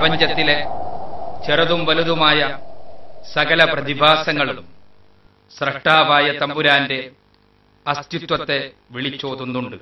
പ്രപഞ്ചത്തിലെ ചെറുതും വലുതുമായ സകല പ്രതിഭാസങ്ങളും സ്രഷ്ടാവായ തമ്പുരാന്റെ അസ്തിത്വത്തെ വിളിച്ചോതുന്നുണ്ട്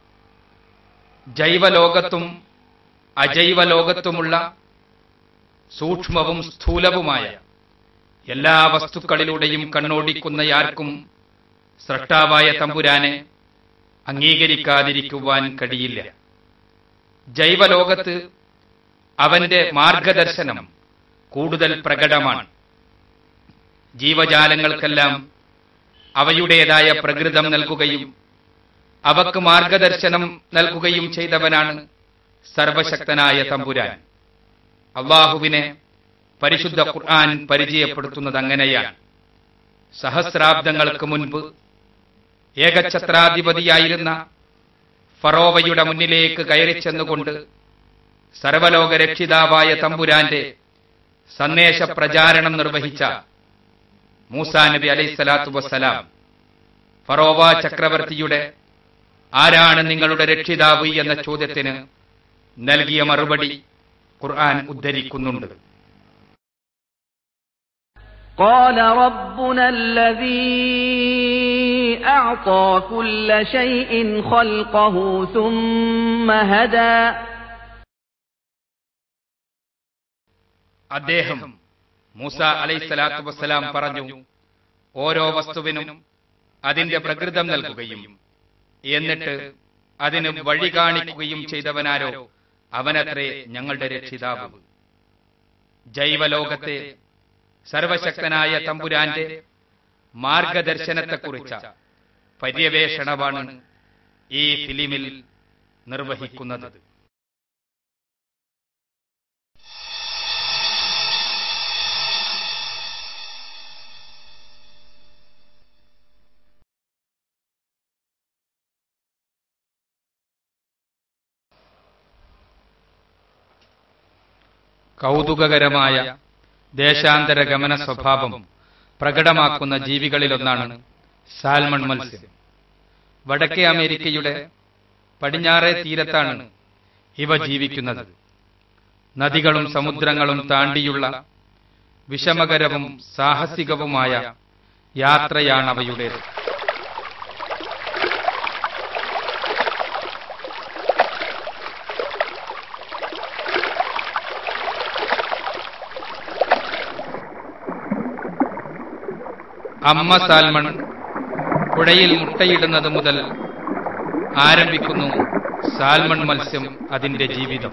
ജൈവലോകത്തും അജൈവലോകത്തുമുള്ള സൂക്ഷ്മവും സ്ഥൂലവുമായ എല്ലാ വസ്തുക്കളിലൂടെയും കണ്ണോടിക്കുന്നയാർക്കും സ്രഷ്ടാവായ തമ്പുരാനെ അംഗീകരിക്കാതിരിക്കുവാൻ കഴിയില്ല ജൈവലോകത്ത് അവന്റെ മാർഗദർശനം കൂടുതൽ പ്രകടമാണ് ജീവജാലങ്ങൾക്കെല്ലാം അവയുടേതായ പ്രകൃതം നൽകുകയും അവക്ക് മാർഗദർശനം നൽകുകയും ചെയ്തവനാണ് സർവശക്തനായ തമ്പുരാൻ അള്ളാഹുവിനെ പരിശുദ്ധ ഖുർആൻ പരിചയപ്പെടുത്തുന്നത് അങ്ങനെയാണ് സഹസ്രാബ്ദങ്ങൾക്ക് മുൻപ് ഏകഛത്രാധിപതിയായിരുന്ന ഫറോവയുടെ മുന്നിലേക്ക് കയറിച്ചെന്നുകൊണ്ട് സർവലോക രക്ഷിതാവായ തമ്പുരാന്റെ സന്ദേശ പ്രചാരണം നിർവഹിച്ച മൂസാ നബി അലൈഹിസ്സലാത്തു വസ്സലാം ഫറോവ ചക്രവർത്തിയുടെ ആരാണ് നിങ്ങളുടെ രക്ഷിതാവ് എന്ന ചോദ്യത്തിന് നൽകിയ മറുപടി ഖുർആൻ ഉദ്ധരിക്കുന്നുണ്ട് قال ربنا الذي أعطى كل شيء خلقه ثم هدى അദ്ദേഹം മൂസ അലൈഹിസ്സലാത്തു വസ്സലാം പറഞ്ഞു ഓരോ വസ്തുവിനും അതിന്റെ പ്രകൃതം നൽകുകയും എന്നിട്ട് അതിന് വഴി കാണിക്കുകയും ചെയ്തവനാരോ അവനത്രേ ഞങ്ങളുടെ രക്ഷിതാവ് ജൈവലോകത്തെ സർവശക്തനായ തമ്പുരാന്റെ മാർഗദർശനത്തെക്കുറിച്ച പര്യവേഷണമാണ് ഈ ഫിലിമിൽ നിർവഹിക്കുന്നത് കൗതുകകരമായ ദേശാന്തര ഗമന സ്വഭാവം പ്രകടമാക്കുന്ന ജീവികളിലൊന്നാണ് സാൽമൺ മത്സ്യം വടക്കേ അമേരിക്കയുടെ പടിഞ്ഞാറേ തീരത്താണ് ഇവ ജീവിക്കുന്നത് നദികളും സമുദ്രങ്ങളും താണ്ടിയുള്ള വിഷമകരവും സാഹസികവുമായ യാത്രയാണ് അവയുടേത് അമ്മ സാൽമൺ പുഴയിൽ മുട്ടയിടുന്നത് മുതൽ ആരംഭിക്കുന്നു സാൽമൺ മത്സ്യം അതിന്റെ ജീവിതം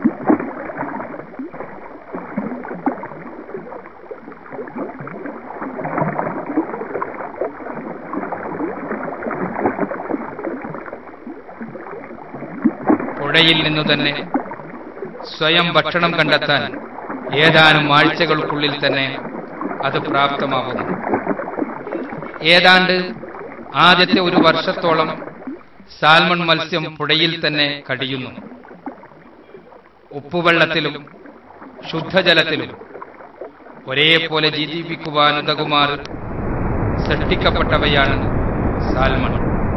പുഴയിൽ നിന്നു തന്നെ സ്വയം ഭക്ഷണം കണ്ടെത്താൻ ഏതാനും ആഴ്ചകൾക്കുള്ളിൽ തന്നെ അത് പ്രാപ്തമാവുന്നു ഏതാണ്ട് ആദ്യത്തെ ഒരു വർഷത്തോളം സാൽമൺ മത്സ്യം പുഴയിൽ തന്നെ കഴിയുന്നു ഉപ്പുവെള്ളത്തിലും ശുദ്ധജലത്തിലും ഒരേപോലെ ജീവിപ്പിക്കുവാനുതകുമാർ സൃഷ്ടിക്കപ്പെട്ടവയാണ് സാൽമൺ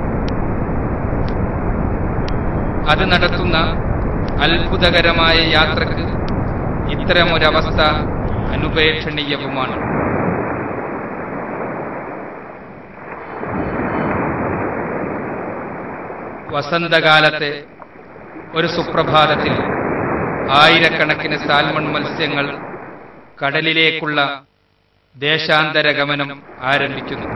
അത് നടത്തുന്ന അത്ഭുതകരമായ യാത്രക്ക് ഇത്തരമൊരവസ്ഥ അനുപേക്ഷണീയവുമാണ് വസന്തകാലത്തെ ഒരു സുപ്രഭാതത്തിൽ ആയിരക്കണക്കിന് സാൽമൺ മത്സ്യങ്ങൾ കടലിലേക്കുള്ള ദേശാന്തര ഗമനം ആരംഭിക്കുന്നു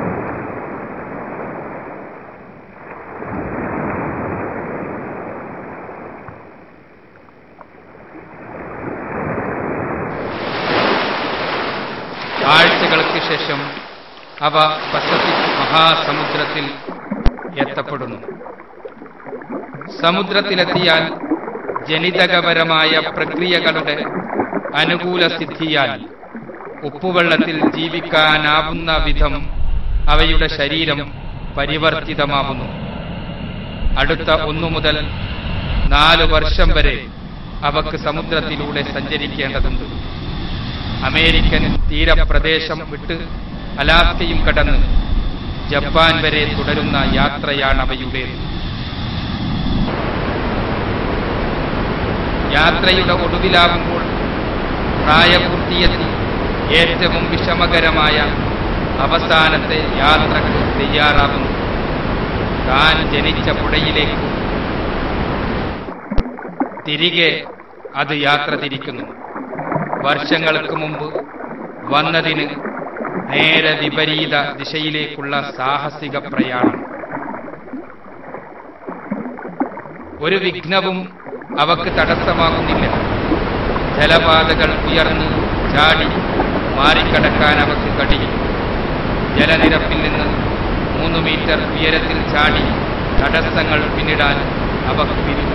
ആഴ്ചകൾക്ക് ശേഷം അവ പസഫിക് മഹാസമുദ്രത്തിൽ എത്തപ്പെടുന്നു സമുദ്രത്തിലെത്തിയാൽ ജനിതകപരമായ പ്രക്രിയകളുടെ അനുകൂല സിദ്ധിയാൽ ഉപ്പുവെള്ളത്തിൽ ജീവിക്കാനാവുന്ന വിധം അവയുടെ ശരീരം പരിവർത്തിതമാവുന്നു അടുത്ത ഒന്നു മുതൽ നാല് വർഷം വരെ അവക്ക് സമുദ്രത്തിലൂടെ സഞ്ചരിക്കേണ്ടതുണ്ട് അമേരിക്കൻ തീരപ്രദേശം വിട്ട് അലാസ്കയും കടന്ന് ജപ്പാൻ വരെ തുടരുന്ന യാത്രയാണ് അവയുടേത് യാത്രയുടെ ഒടുവിലാകുമ്പോൾ പ്രായപൂർത്തിയെത്തി ഏറ്റവും വിഷമകരമായ അവസാനത്തെ യാത്രക്ക് തയ്യാറാവുന്നു താൻ ജനിച്ച പുഴയിലേക്ക് തിരികെ അത് യാത്ര തിരിക്കുന്നു വർഷങ്ങൾക്ക് മുമ്പ് വന്നതിന് നേരെ വിപരീത ദിശയിലേക്കുള്ള സാഹസിക പ്രയാണം ഒരു വിഘ്നവും അവക്ക് തടസ്സമാകുന്നില്ല ജലപാതകൾ ഉയർന്ന് ചാടി മാറിക്കടക്കാൻ അവക്ക് കഴിയും ജലനിരപ്പിൽ നിന്ന് മൂന്ന് മീറ്റർ ഉയരത്തിൽ ചാടി തടസ്സങ്ങൾ പിന്നിടാൻ അവക്ക് വിരുന്നു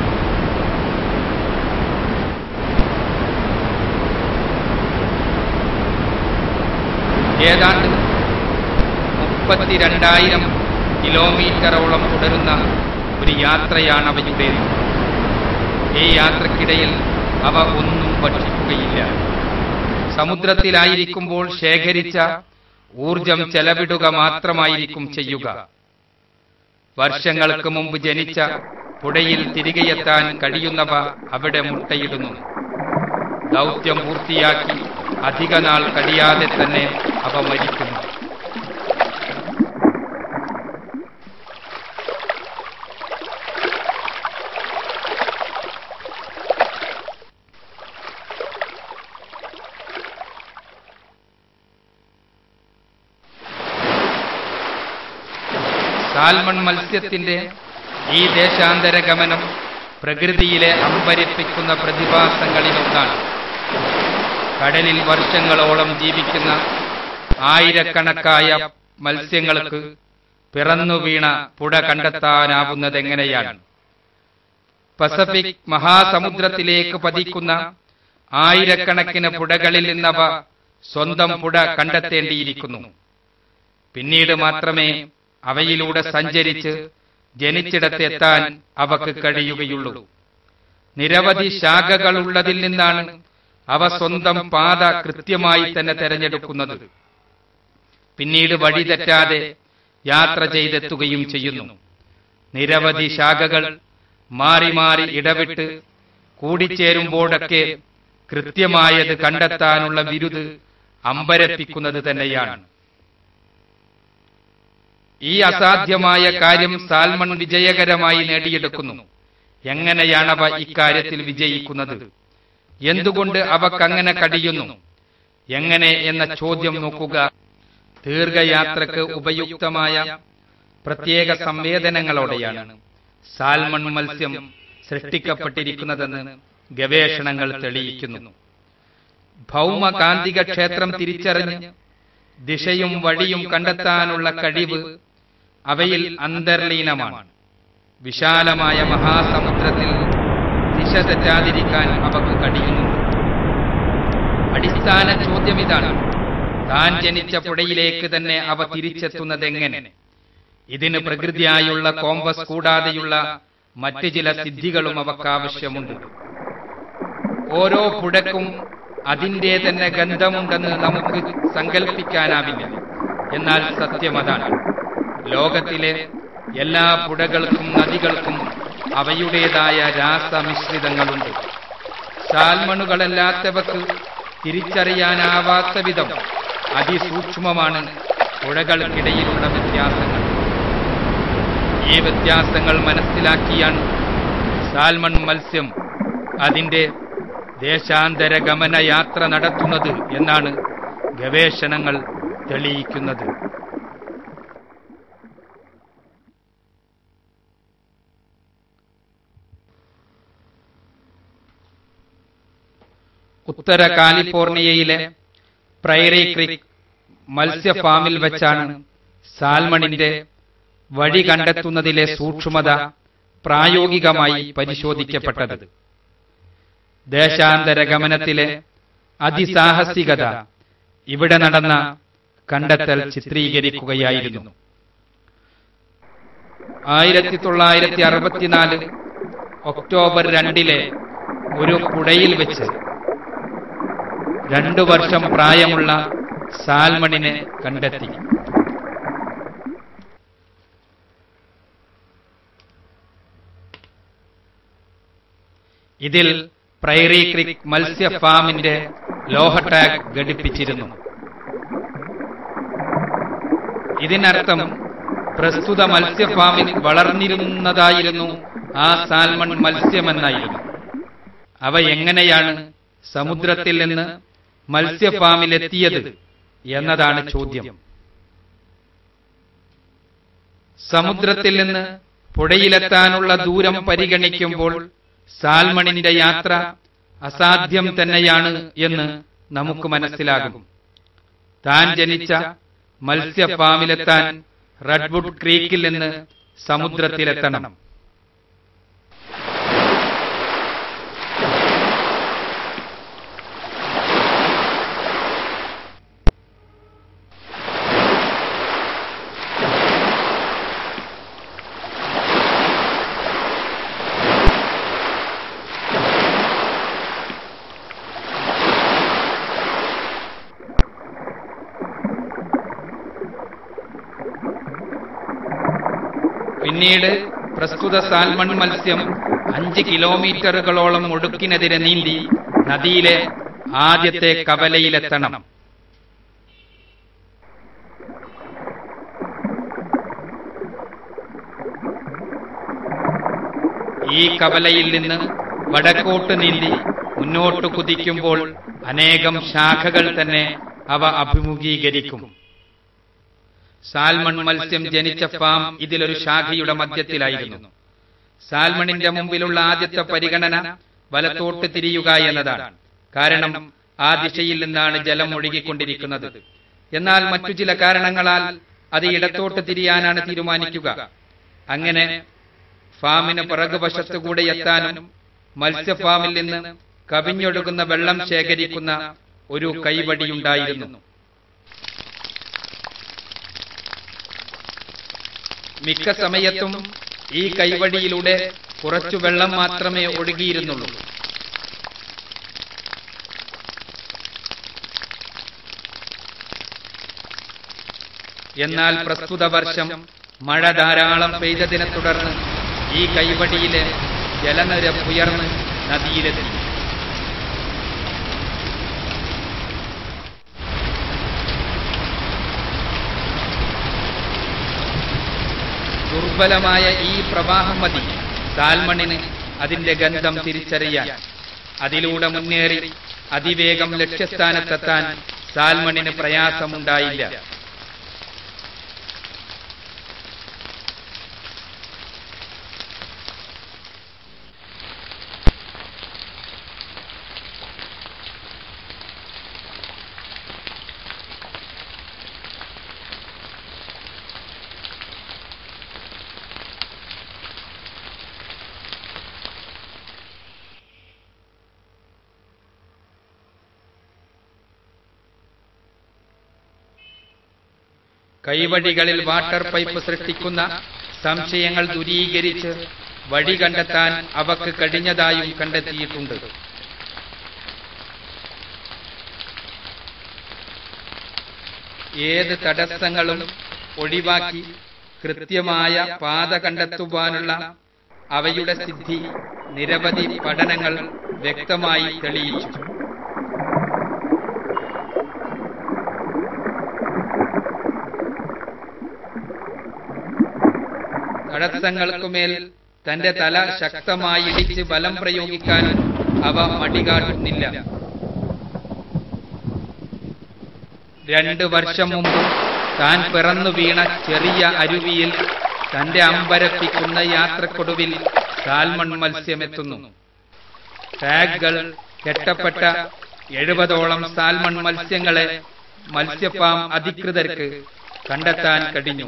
ഏതാണ്ട് മുപ്പത്തിരണ്ടായിരം കിലോമീറ്ററോളം തുടരുന്ന ഒരു യാത്രയാണ് അവയുടേത് ഈ യാത്രക്കിടയിൽ അവ ഒന്നും ഭക്ഷിക്കുകയില്ല സമുദ്രത്തിലായിരിക്കുമ്പോൾ ശേഖരിച്ച ഊർജം ചെലവിടുക മാത്രമായിരിക്കും ചെയ്യുക വർഷങ്ങൾക്ക് മുമ്പ് ജനിച്ച പുഴയിൽ തിരികെയെത്താൻ കഴിയുന്നവ അവിടെ മുട്ടയിടുന്നു ദൗത്യം പൂർത്തിയാക്കി അധിക നാൾ കഴിയാതെ തന്നെ അവ മരിക്കുന്നു സാൽമൺ മത്സ്യത്തിന്റെ ഈ ദേശാന്തര ഗമനം പ്രകൃതിയിലെ അമ്പരിപ്പിക്കുന്ന പ്രതിഭാസങ്ങളിലൊന്നാണ് കടലിൽ വർഷങ്ങളോളം ജീവിക്കുന്ന ആയിരക്കണക്കായ മത്സ്യങ്ങൾക്ക് പിറന്നു വീണ പുഴ കണ്ടെത്താനാവുന്നതെങ്ങനെയാണ് പസഫിക് മഹാസമുദ്രത്തിലേക്ക് പതിക്കുന്ന ആയിരക്കണക്കിന് പുഴകളിൽ നിന്നവ സ്വന്തം പുഴ കണ്ടെത്തേണ്ടിയിരിക്കുന്നു പിന്നീട് മാത്രമേ അവയിലൂടെ സഞ്ചരിച്ച് ജനിച്ചിടത്തെത്താൻ അവക്ക് കഴിയുകയുള്ളൂ നിരവധി ശാഖകളുള്ളതിൽ നിന്നാണ് അവ സ്വന്തം പാത കൃത്യമായി തന്നെ തെരഞ്ഞെടുക്കുന്നത് പിന്നീട് വഴി തെറ്റാതെ യാത്ര ചെയ്തെത്തുകയും ചെയ്യുന്നു നിരവധി ശാഖകൾ മാറി മാറി ഇടവിട്ട് കൂടിച്ചേരുമ്പോഴൊക്കെ കൃത്യമായത് കണ്ടെത്താനുള്ള വിരുദ് അമ്പരപ്പിക്കുന്നത് തന്നെയാണ് ഈ അസാധ്യമായ കാര്യം സാൽമൺ വിജയകരമായി നേടിയെടുക്കുന്നു എങ്ങനെയാണവ ഇക്കാര്യത്തിൽ വിജയിക്കുന്നത് എന്തുകൊണ്ട് അവക്കങ്ങനെ കഴിയുന്നു എങ്ങനെ എന്ന ചോദ്യം നോക്കുക ദീർഘയാത്രക്ക് ഉപയുക്തമായ പ്രത്യേക സംവേദനങ്ങളോടെയാണ് സാൽമൺ മത്സ്യം സൃഷ്ടിക്കപ്പെട്ടിരിക്കുന്നതെന്ന് ഗവേഷണങ്ങൾ തെളിയിക്കുന്നു ഭൗമകാന്തിക ക്ഷേത്രം തിരിച്ചറിഞ്ഞ് ദിശയും വഴിയും കണ്ടെത്താനുള്ള കഴിവ് അവയിൽ അന്തർലീനമാണ് വിശാലമായ മഹാസമുദ്രത്തിൽ ദിശ തെറ്റാതിരിക്കാൻ അവക്ക് കഴിയുന്നു അടിസ്ഥാന ചോദ്യം ഇതാണ് താൻ ജനിച്ച പുഴയിലേക്ക് തന്നെ അവ തിരിച്ചെത്തുന്നതെങ്ങനെ ഇതിന് പ്രകൃതിയായുള്ള കോമ്പസ് കൂടാതെയുള്ള മറ്റ് ചില സിദ്ധികളും അവക്ക് ആവശ്യമുണ്ട് ഓരോ പുഴക്കും അതിന്റെ തന്നെ ഗന്ധമുണ്ടെന്ന് നമുക്ക് സങ്കല്പിക്കാനാവില്ല എന്നാൽ സത്യം അതാണ് ലോകത്തിലെ എല്ലാ പുഴകൾക്കും നദികൾക്കും അവയുടേതായ രാസമിശ്രിതങ്ങളുണ്ട് സാൽമണുകളല്ലാത്തവക്ക് തിരിച്ചറിയാനാവാത്ത വിധം അതിസൂക്ഷ്മമാണ് പുഴകൾക്കിടയിലുള്ള വ്യത്യാസങ്ങൾ ഈ വ്യത്യാസങ്ങൾ മനസ്സിലാക്കിയാണ് സാൽമൺ മത്സ്യം അതിന്റെ ദേശാന്തര ഗമന യാത്ര നടത്തുന്നത് എന്നാണ് ഗവേഷണങ്ങൾ തെളിയിക്കുന്നത് ഉത്തര കാലിഫോർണിയയിലെ പ്രൈറി ക്രീക്ക് മത്സ്യ ഫാമിൽ വെച്ചാണ് സാൽമണിന്റെ വഴി കണ്ടെത്തുന്നതിലെ സൂക്ഷ്മത പ്രായോഗികമായി പരിശോധിക്കപ്പെട്ടത് ദേശാന്തര ഗമനത്തിലെ അതിസാഹസികത ഇവിടെ നടന്ന കണ്ടെത്തൽ ചിത്രീകരിക്കുകയായിരുന്നു ആയിരത്തി തൊള്ളായിരത്തി അറുപത്തിനാല് ഒക്ടോബർ രണ്ടിലെ ഒരു പുഴയിൽ വെച്ച് രണ്ടു വർഷം പ്രായമുള്ള സാൽമണിനെ കണ്ടെത്തി ഇതിൽ പ്രൈറി ക്രിക് മത്സ്യ ഫാമിന്റെ ലോഹ ടാഗ് ഘടിപ്പിച്ചിരുന്നു ഇതിനർത്ഥം പ്രസ്തുത മത്സ്യ ഫാമിൽ വളർന്നിരുന്നതായിരുന്നു ആ സാൽമൺ മത്സ്യമെന്നായിരുന്നു അവ എങ്ങനെയാണ് സമുദ്രത്തിൽ നിന്ന് മത്സ്യ ഫാമിലെത്തിയത് എന്നതാണ് ചോദ്യം സമുദ്രത്തിൽ നിന്ന് പുഴയിലെത്താനുള്ള ദൂരം പരിഗണിക്കുമ്പോൾ സാൽമണിന്റെ യാത്ര അസാധ്യം തന്നെയാണ് എന്ന് നമുക്ക് മനസ്സിലാകും താൻ ജനിച്ച മത്സ്യ ഫാമിലെത്താൻ റെഡ്വുഡ് ക്രീക്കിൽ നിന്ന് സമുദ്രത്തിലെത്തണം പിന്നീട് പ്രസ്തുത സാൽമൺ മത്സ്യം അഞ്ച് കിലോമീറ്ററുകളോളം ഒടുക്കിനെതിരെ നീന്തി നദിയിലെ ആദ്യത്തെ കവലയിലെത്തണം ഈ കവലയിൽ നിന്ന് വടക്കോട്ട് നീന്തി മുന്നോട്ട് കുതിക്കുമ്പോൾ അനേകം ശാഖകൾ തന്നെ അവ അഭിമുഖീകരിക്കും സാൽമൺ മത്സ്യം ജനിച്ച ഫാം ഇതിലൊരു ശാഖയുടെ മധ്യത്തിലായിരുന്നു സാൽമണിന്റെ മുമ്പിലുള്ള ആദ്യത്തെ പരിഗണന വലത്തോട്ട് തിരിയുക എന്നതാണ് കാരണം ആ ദിശയിൽ നിന്നാണ് ജലം ഒഴുകിക്കൊണ്ടിരിക്കുന്നത് എന്നാൽ മറ്റു ചില കാരണങ്ങളാൽ അത് ഇടത്തോട്ട് തിരിയാനാണ് തീരുമാനിക്കുക അങ്ങനെ ഫാമിന് പിറകുവശത്തുകൂടെ എത്താനും മത്സ്യഫാമിൽ നിന്ന് കവിഞ്ഞൊഴുകുന്ന വെള്ളം ശേഖരിക്കുന്ന ഒരു കൈവടിയുണ്ടായിരുന്നു മിക്ക സമയത്തും ഈ കൈവടിയിലൂടെ കുറച്ചു വെള്ളം മാത്രമേ ഒഴുകിയിരുന്നുള്ളൂ എന്നാൽ പ്രസ്തുത വർഷം മഴ ധാരാളം പെയ്തതിനെ തുടർന്ന് ഈ കൈവടിയിലെ ജലനിരപ്പ് ഉയർന്ന് നദിയിലെത്തി ദുർബലമായ ഈ പ്രവാഹം മതി സാൽമണിന് അതിന്റെ ഗന്ധം തിരിച്ചറിയാൻ അതിലൂടെ മുന്നേറി അതിവേഗം ലക്ഷ്യസ്ഥാനത്തെത്താൻ സാൽമണിന് പ്രയാസമുണ്ടായില്ല കൈവഴികളിൽ വാട്ടർ പൈപ്പ് സൃഷ്ടിക്കുന്ന സംശയങ്ങൾ ദൂരീകരിച്ച് വഴി കണ്ടെത്താൻ അവക്ക് കഴിഞ്ഞതായും കണ്ടെത്തിയിട്ടുണ്ട് ഏത് തടസ്സങ്ങളും ഒഴിവാക്കി കൃത്യമായ പാത കണ്ടെത്തുവാനുള്ള അവയുടെ സിദ്ധി നിരവധി പഠനങ്ങൾ വ്യക്തമായി തെളിയിച്ചു തടസ്സങ്ങൾക്കുമേൽ തന്റെ തല ശക്തമായി ഇടിച്ച് ബലം പ്രയോഗിക്കാൻ അവ മടികാട്ടുന്നില്ല രണ്ട് വർഷം മുമ്പ് താൻ പിറന്നു വീണ ചെറിയ അരുവിയിൽ തന്റെ അമ്പരപ്പിക്കുന്ന യാത്രക്കൊടുവിൽ സാൽമൺ മത്സ്യമെത്തുന്നു ടാഗുകൾ കെട്ടപ്പെട്ട എഴുപതോളം സാൽമൺ മത്സ്യങ്ങളെ മത്സ്യഫാം അധികൃതർക്ക് കണ്ടെത്താൻ കഴിഞ്ഞു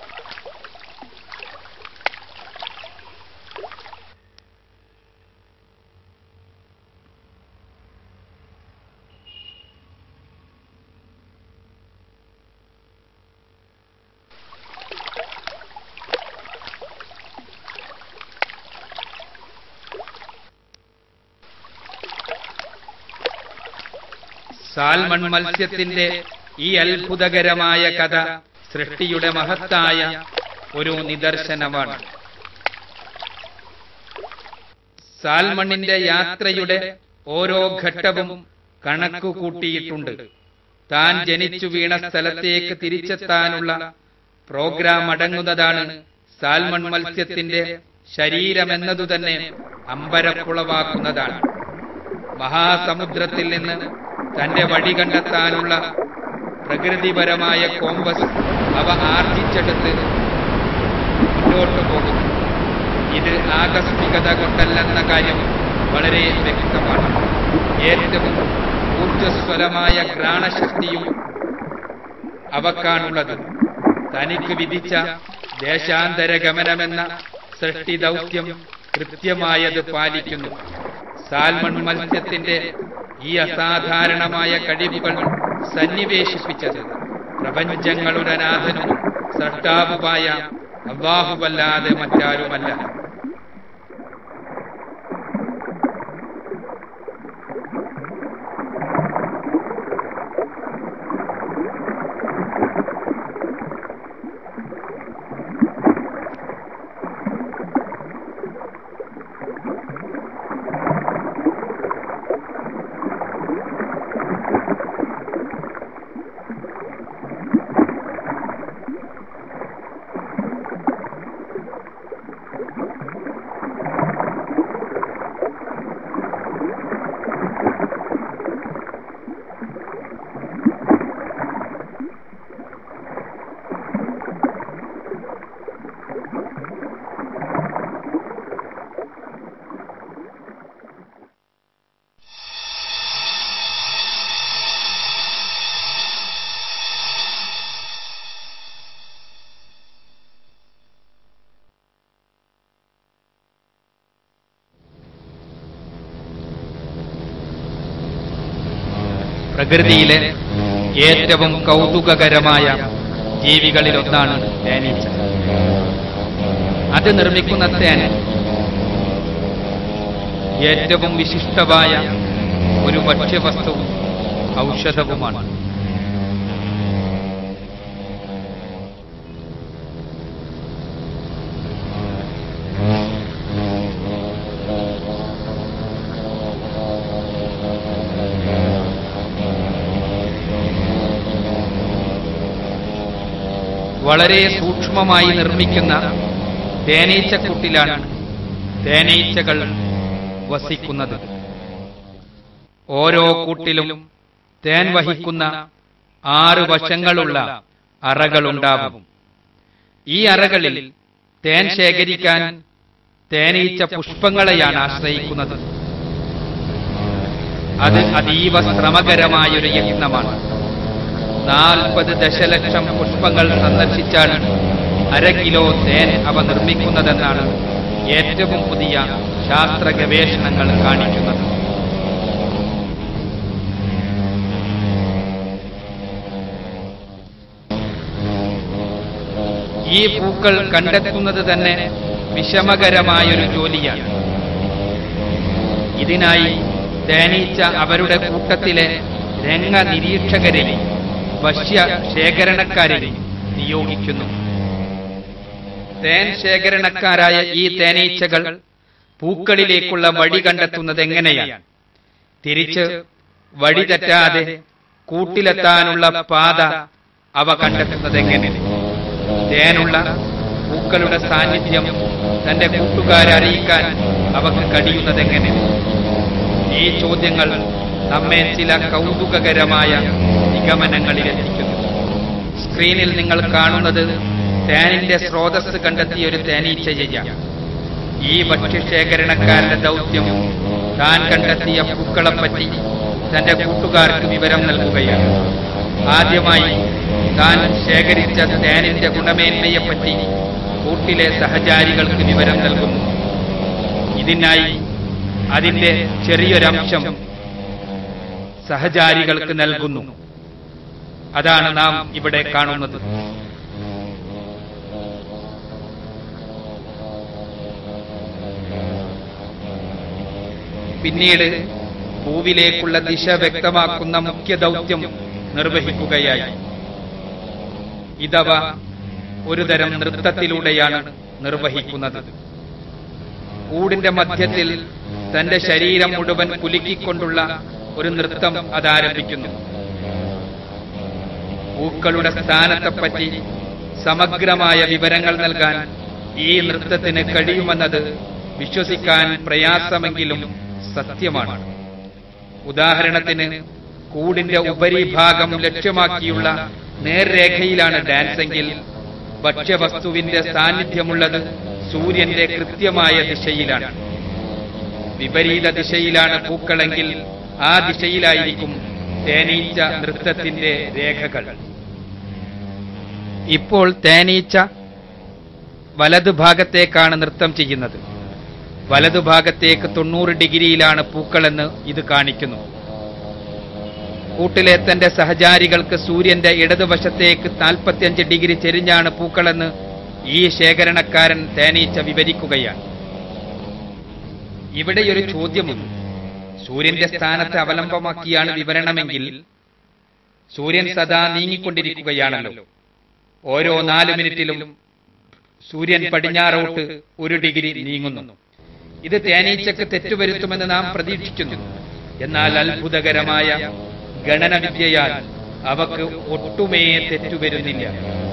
സാൽമൺ മത്സ്യത്തിന്റെ ഈ അത്ഭുതകരമായ കഥ സൃഷ്ടിയുടെ മഹത്തായ ഒരു നിദർശനമാണ് സാൽമണിന്റെ യാത്രയുടെ ഓരോ ഘട്ടവും കണക്കു കൂട്ടിയിട്ടുണ്ട് താൻ ജനിച്ചു വീണ സ്ഥലത്തേക്ക് തിരിച്ചെത്താനുള്ള പ്രോഗ്രാം അടങ്ങുന്നതാണ് സാൽമൺ മത്സ്യത്തിന്റെ ശരീരമെന്നതു തന്നെ അമ്പരപ്പുളവാക്കുന്നതാണ് മഹാസമുദ്രത്തിൽ നിന്ന് തന്റെ വഴി കണ്ടെത്താനുള്ള പ്രകൃതിപരമായ കോമ്പസ് അവ ആർജിച്ചെടുത്ത് മുന്നോട്ടു പോകുന്നു ഇത് ആകസ്മികത കൊണ്ടല്ലെന്ന കാര്യം വളരെ വ്യക്തമാണ് ഏറ്റവും ഊർജസ്വലമായ ഘ്രാണശക്തിയും അവക്കാണുള്ളത് തനിക്ക് വിധിച്ച ദേശാന്തര ഗമനമെന്ന സൃഷ്ടി ദൗത്യം കൃത്യമായത് പാലിക്കുന്നു സാൽമൺ മത്സ്യത്തിന്റെ ഈ അസാധാരണമായ കഴിവുകൾ സന്നിവേശിപ്പിച്ചത് പ്രപഞ്ചങ്ങളുടെ നാഥനും സൃഷ്ടാവുമായ അള്ളാഹുവല്ലാതെ മറ്റാരുമല്ല പ്രകൃതിയിലെ ഏറ്റവും കൗതുകകരമായ ജീവികളിലൊന്നാണ് തേനീച്ച അത് നിർമ്മിക്കുന്ന തേൻ ഏറ്റവും വിശിഷ്ടമായ ഒരു ഭക്ഷ്യവസ്തുവും ഔഷധവുമാണ് വളരെ സൂക്ഷ്മമായി നിർമ്മിക്കുന്ന തേനീച്ചക്കൂട്ടിലാണ് തേനീച്ചകൾ വസിക്കുന്നത് ഓരോ കൂട്ടിലും തേൻ വഹിക്കുന്ന ആറ് വശങ്ങളുള്ള അറകളുണ്ടാവും ഈ അറകളിൽ തേൻ ശേഖരിക്കാൻ തേനീച്ച പുഷ്പങ്ങളെയാണ് ആശ്രയിക്കുന്നത് അത് അതീവ ശ്രമകരമായൊരു യത്നമാണ് നാൽപ്പത് ദശലക്ഷം പുഷ്പങ്ങൾ സന്ദർശിച്ചാണ് അര കിലോ തേൻ അവ നിർമ്മിക്കുന്നതെന്നാണ് ഏറ്റവും പുതിയ ശാസ്ത്ര ഗവേഷണങ്ങൾ കാണിക്കുന്നത് ഈ പൂക്കൾ കണ്ടെത്തുന്നത് തന്നെ വിഷമകരമായൊരു ജോലിയാണ് ഇതിനായി തേനീച്ച അവരുടെ കൂട്ടത്തിലെ രംഗ നിരീക്ഷകരെ വശ്യ ശേഖരണക്കാരെ നിയോഗിക്കുന്നു തേൻ ശേഖരണക്കാരായ ഈ തേനീച്ചകൾ പൂക്കളിലേക്കുള്ള വഴി കണ്ടെത്തുന്നത് എങ്ങനെയാണ് തിരിച്ച് വഴി തെറ്റാതെ കൂട്ടിലെത്താനുള്ള പാത അവ കണ്ടെത്തുന്നത് എങ്ങനെ തേനുള്ള പൂക്കളുടെ സാന്നിധ്യം തന്റെ കൂട്ടുകാരെ അറിയിക്കാൻ അവക്ക് കഴിയുന്നതെങ്ങനെ ഈ ചോദ്യങ്ങൾ നമ്മെ ചില കൗതുകകരമായ നിഗമനങ്ങളിലെത്തിക്കുന്നു സ്ക്രീനിൽ നിങ്ങൾ കാണുന്നത് തേനിന്റെ സ്രോതസ് കണ്ടെത്തിയ ഒരു തേനീച്ചയാണ് ഈ ഭക്ഷ്യശേഖരണക്കാരന്റെ ദൗത്യം താൻ കണ്ടെത്തിയ പൂക്കളെപ്പറ്റി തന്റെ കൂട്ടുകാർക്ക് വിവരം നൽകുകയാണ് ആദ്യമായി താൻ ശേഖരിച്ച തേനിന്റെ ഗുണമേന്മയെപ്പറ്റി കൂട്ടിലെ സഹചാരികൾക്ക് വിവരം നൽകുന്നു ഇതിനായി അതിന്റെ ചെറിയൊരംശം സഹചാരികൾക്ക് നൽകുന്നു അതാണ് നാം ഇവിടെ കാണുന്നത് പിന്നീട് പൂവിലേക്കുള്ള ദിശ വ്യക്തമാക്കുന്ന മുഖ്യ ദൗത്യം നിർവഹിക്കുകയായി ഇതവ ഒരുതരം നൃത്തത്തിലൂടെയാണ് നിർവഹിക്കുന്നത് കൂടിന്റെ മധ്യത്തിൽ തന്റെ ശരീരം മുഴുവൻ കുലുക്കിക്കൊണ്ടുള്ള ഒരു നൃത്തം അതാരംഭിക്കുന്നു പൂക്കളുടെ സ്ഥാനത്തെപ്പറ്റി സമഗ്രമായ വിവരങ്ങൾ നൽകാൻ ഈ നൃത്തത്തിന് കഴിയുമെന്നത് വിശ്വസിക്കാൻ പ്രയാസമെങ്കിലും സത്യമാണ് ഉദാഹരണത്തിന് കൂടിന്റെ ഉപരിഭാഗം ലക്ഷ്യമാക്കിയുള്ള നേർരേഖയിലാണ് ഡാൻസെങ്കിൽ ഭക്ഷ്യവസ്തുവിന്റെ സാന്നിധ്യമുള്ളത് സൂര്യന്റെ കൃത്യമായ ദിശയിലാണ് വിപരീത ദിശയിലാണ് പൂക്കളെങ്കിൽ ആ ദിശയിലായിരിക്കും തേനീച്ച നൃത്തത്തിന്റെ രേഖകൾ ഇപ്പോൾ തേനീച്ച വലതുഭാഗത്തേക്കാണ് നൃത്തം ചെയ്യുന്നത് വലതുഭാഗത്തേക്ക് തൊണ്ണൂറ് ഡിഗ്രിയിലാണ് പൂക്കളെന്ന് ഇത് കാണിക്കുന്നു കൂട്ടിലെ തന്റെ സഹചാരികൾക്ക് സൂര്യന്റെ ഇടതുവശത്തേക്ക് നാൽപ്പത്തിയഞ്ച് ഡിഗ്രി ചെരിഞ്ഞാണ് പൂക്കളെന്ന് ഈ ശേഖരണക്കാരൻ തേനീച്ച വിവരിക്കുകയാണ് ഇവിടെയൊരു ചോദ്യമുണ്ട് സൂര്യന്റെ സ്ഥാനത്തെ അവലംബമാക്കിയാണ് വിവരണമെങ്കിൽ സൂര്യൻ സദാ നീങ്ങിക്കൊണ്ടിരിക്കുകയാണല്ലോ ഓരോ നാല് മിനിറ്റിലും സൂര്യൻ പടിഞ്ഞാറോട്ട് ഒരു ഡിഗ്രി നീങ്ങുന്നു ഇത് തേനീച്ചക്ക് തെറ്റുവരുത്തുമെന്ന് നാം പ്രതീക്ഷിക്കുന്നു എന്നാൽ അത്ഭുതകരമായ ഗണനവിദ്യയാൽ അവക്ക് ഒട്ടുമേ തെറ്റുവരുന്നില്ല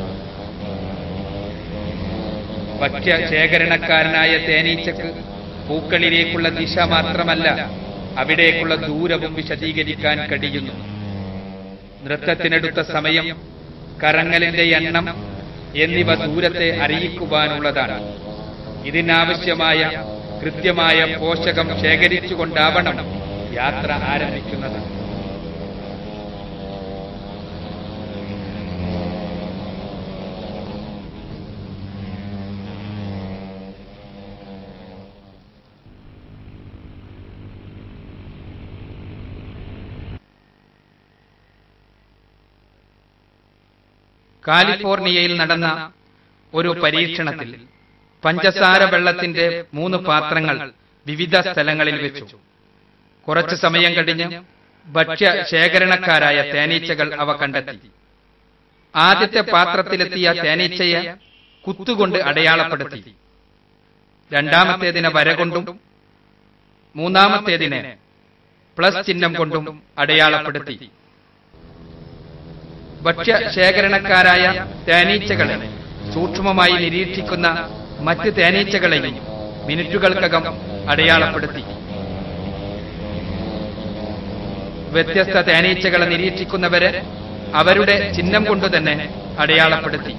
ഭക്ഷ്യ ശേഖരണക്കാരനായ തേനീച്ചക്ക് പൂക്കളിലേക്കുള്ള ദിശ മാത്രമല്ല അവിടേക്കുള്ള ദൂരവും വിശദീകരിക്കാൻ കഴിയുന്നു നൃത്തത്തിനെടുത്ത സമയം കറങ്ങലിന്റെ എണ്ണം എന്നിവ ദൂരത്തെ അറിയിക്കുവാനുള്ളതാണ് ഇതിനാവശ്യമായ കൃത്യമായ പോഷകം ശേഖരിച്ചുകൊണ്ടാവണം യാത്ര ആരംഭിക്കുന്നത് കാലിഫോർണിയയിൽ നടന്ന ഒരു പരീക്ഷണത്തിൽ പഞ്ചസാര വെള്ളത്തിന്റെ മൂന്ന് പാത്രങ്ങൾ വിവിധ സ്ഥലങ്ങളിൽ വെച്ചു കുറച്ചു സമയം കഴിഞ്ഞ് ഭക്ഷ്യ ശേഖരണക്കാരായ തേനീച്ചകൾ അവ കണ്ടെത്തി ആദ്യത്തെ പാത്രത്തിലെത്തിയ തേനീച്ചയെ കുത്തുകൊണ്ട് അടയാളപ്പെടുത്തി രണ്ടാമത്തേതിനെ വര കൊണ്ടും മൂന്നാമത്തേതിനെ പ്ലസ് ചിഹ്നം കൊണ്ടും അടയാളപ്പെടുത്തി ഭക്ഷ്യ ശേഖരണക്കാരായ തേനീച്ചകളെ സൂക്ഷ്മമായി നിരീക്ഷിക്കുന്ന മറ്റ് തേനീച്ചകളെയും മിനിറ്റുകൾക്കകം അടയാളപ്പെടുത്തി വ്യത്യസ്ത തേനീച്ചകളെ നിരീക്ഷിക്കുന്നവരെ അവരുടെ ചിഹ്നം കൊണ്ട് തന്നെ അടയാളപ്പെടുത്തി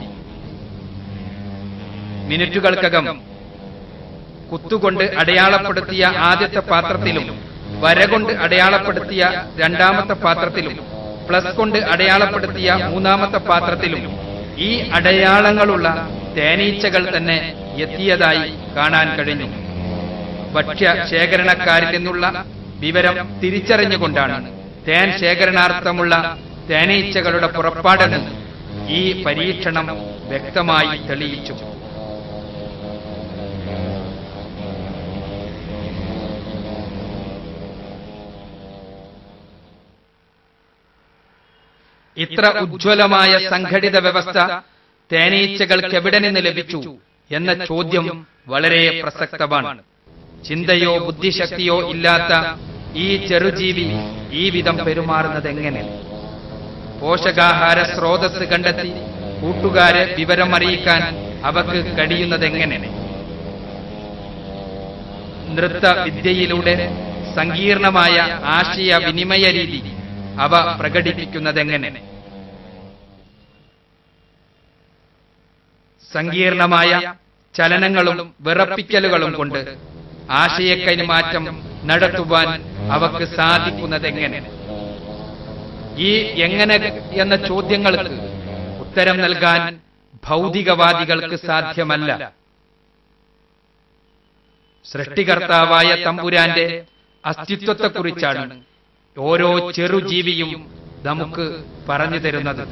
മിനിറ്റുകൾക്കകം കുത്തുകൊണ്ട് അടയാളപ്പെടുത്തിയ ആദ്യത്തെ പാത്രത്തിലും വര കൊണ്ട് അടയാളപ്പെടുത്തിയ രണ്ടാമത്തെ പാത്രത്തിലും പ്ലസ് കൊണ്ട് അടയാളപ്പെടുത്തിയ മൂന്നാമത്തെ പാത്രത്തിലും ഈ അടയാളങ്ങളുള്ള തേനീച്ചകൾ തന്നെ എത്തിയതായി കാണാൻ കഴിഞ്ഞു ഭക്ഷ്യ ശേഖരണക്കാരിൽ നിന്നുള്ള വിവരം തിരിച്ചറിഞ്ഞുകൊണ്ടാണ് തേൻ ശേഖരണാർത്ഥമുള്ള തേനീച്ചകളുടെ പുറപ്പാടെന്ന് ഈ പരീക്ഷണം വ്യക്തമായി തെളിയിച്ചു ഇത്ര ഉജ്ജ്വലമായ സംഘടിത വ്യവസ്ഥ തേനീച്ചകൾക്ക് എവിടെ നിന്ന് ലഭിച്ചു എന്ന ചോദ്യം വളരെ പ്രസക്തമാണ് ചിന്തയോ ബുദ്ധിശക്തിയോ ഇല്ലാത്ത ഈ ചെറുജീവി ഈ വിധം പെരുമാറുന്നത് എങ്ങനെ പോഷകാഹാര സ്രോതസ് കണ്ടെത്തി കൂട്ടുകാരെ വിവരമറിയിക്കാൻ അവക്ക് കഴിയുന്നതെങ്ങനെ നൃത്ത വിദ്യയിലൂടെ സങ്കീർണമായ ആശയ വിനിമയ രീതി അവ പ്രകടിപ്പിക്കുന്നതെങ്ങനെ സങ്കീർണമായ ചലനങ്ങളും വിറപ്പിക്കലുകളും കൊണ്ട് ആശയക്കൈമാറ്റം നടത്തുവാൻ അവക്ക് സാധിക്കുന്നതെങ്ങനെ ഈ എങ്ങനെ എന്ന ചോദ്യങ്ങൾക്ക് ഉത്തരം നൽകാൻ ഭൗതികവാദികൾക്ക് സാധ്യമല്ല സൃഷ്ടികർത്താവായ തമ്പുരാന്റെ അസ്തിത്വത്തെക്കുറിച്ചാണ് ഓരോ ചെറുജീവിയും നമുക്ക് പറഞ്ഞു തരുന്നത്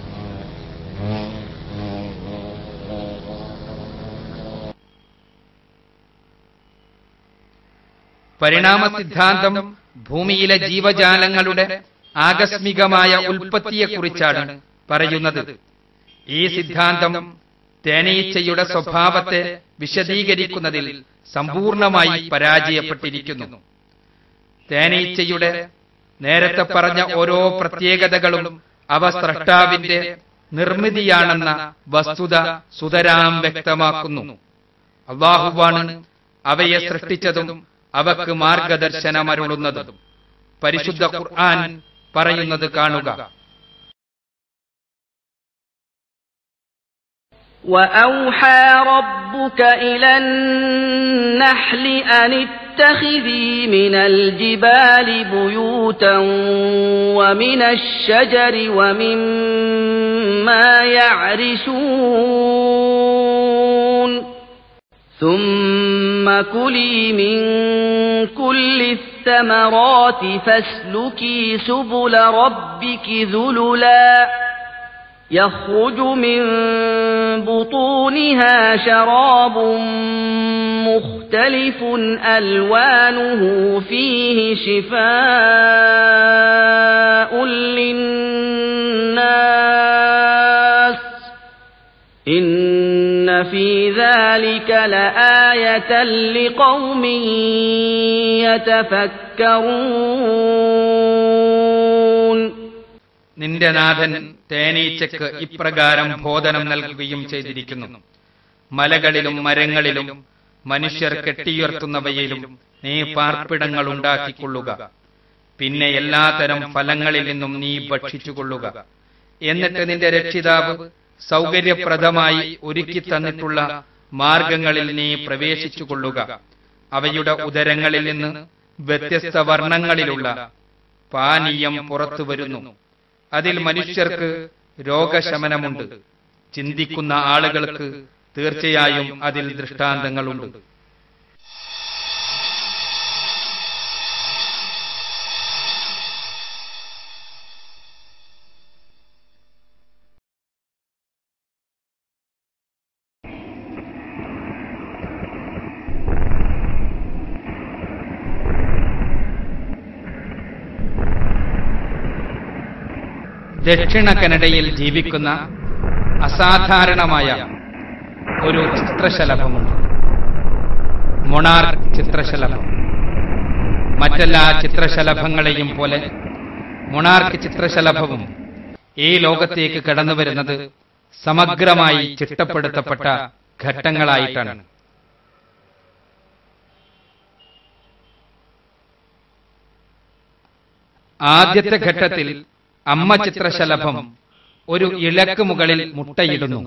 പരിണാമ സിദ്ധാന്തം ഭൂമിയിലെ ജീവജാലങ്ങളുടെ ആകസ്മികമായ ഉൽപ്പത്തിയെക്കുറിച്ചാണ് പറയുന്നത് ഈ സിദ്ധാന്തം തേനീച്ചയുടെ സ്വഭാവത്തെ വിശദീകരിക്കുന്നതിൽ സമ്പൂർണമായി പരാജയപ്പെട്ടിരിക്കുന്നു തേനീച്ചയുടെ നേരത്തെ പറഞ്ഞ ഓരോ പ്രത്യേകതകളും അവ സ്രഷ്ടാവിന്റെ നിർമ്മിതിയാണെന്ന വസ്തുത സുതരാം വ്യക്തമാക്കുന്നു അള്ളാഹുവാണ് അവയെ സൃഷ്ടിച്ചതും അവക്ക് മാർഗദർശനമരുളുന്നതും പരിശുദ്ധ ഖുർആൻ പറയുന്നത് കാണുക وأوحى ربك إلى النحل أن اتخذي من الجبال بيوتا ومن الشجر ومما يعرشون ثم كلي من كل الثمرات فاسلكي سبل ربك ذللا يخرج من بطونها شراب مختلف ألوانه فيه شفاء للناس إن في ذلك لآية لقوم يتفكرون നിന്റെ നാഥൻ തേനീച്ചക്ക് ഇപ്രകാരം ബോധനം നൽകുകയും ചെയ്തിരിക്കുന്നു മലകളിലും മരങ്ങളിലും മനുഷ്യർ കെട്ടിയുയർത്തുന്നവയിലും നീ പാർപ്പിടങ്ങൾ ഉണ്ടാക്കിക്കൊള്ളുക പിന്നെ എല്ലാതരം ഫലങ്ങളിൽ നിന്നും നീ ഭക്ഷിച്ചുകൊള്ളുക എന്നിട്ട് നിന്റെ രക്ഷിതാവ് സൗകര്യപ്രദമായി ഒരുക്കി തന്നിട്ടുള്ള മാർഗങ്ങളിൽ നീ പ്രവേശിച്ചുകൊള്ളുക അവയുടെ ഉദരങ്ങളിൽ നിന്ന് വ്യത്യസ്ത വർണ്ണങ്ങളിലുള്ള പാനീയം പുറത്തു വരുന്നു അതിൽ മനുഷ്യർക്ക് രോഗശമനമുണ്ട് ചിന്തിക്കുന്ന ആളുകൾക്ക് തീർച്ചയായും അതിൽ ദൃഷ്ടാന്തങ്ങളുണ്ട് ദക്ഷിണ കനഡയിൽ ജീവിക്കുന്ന അസാധാരണമായ ഒരു ചിത്രശലഭമുണ്ട് മൊണാർക്ക് ചിത്രശലഭം മറ്റെല്ലാ ചിത്രശലഭങ്ങളെയും പോലെ മൊണാർക്ക് ചിത്രശലഭവും ഈ ലോകത്തേക്ക് കടന്നു വരുന്നത് സമഗ്രമായി ചിട്ടപ്പെടുത്തപ്പെട്ട ഘട്ടങ്ങളായിട്ടാണ് ആദ്യത്തെ ഘട്ടത്തിൽ അമ്മ ചിത്രശലഭം ഒരു ഇലക്ക് മുകളിൽ മുട്ടയിടുന്നു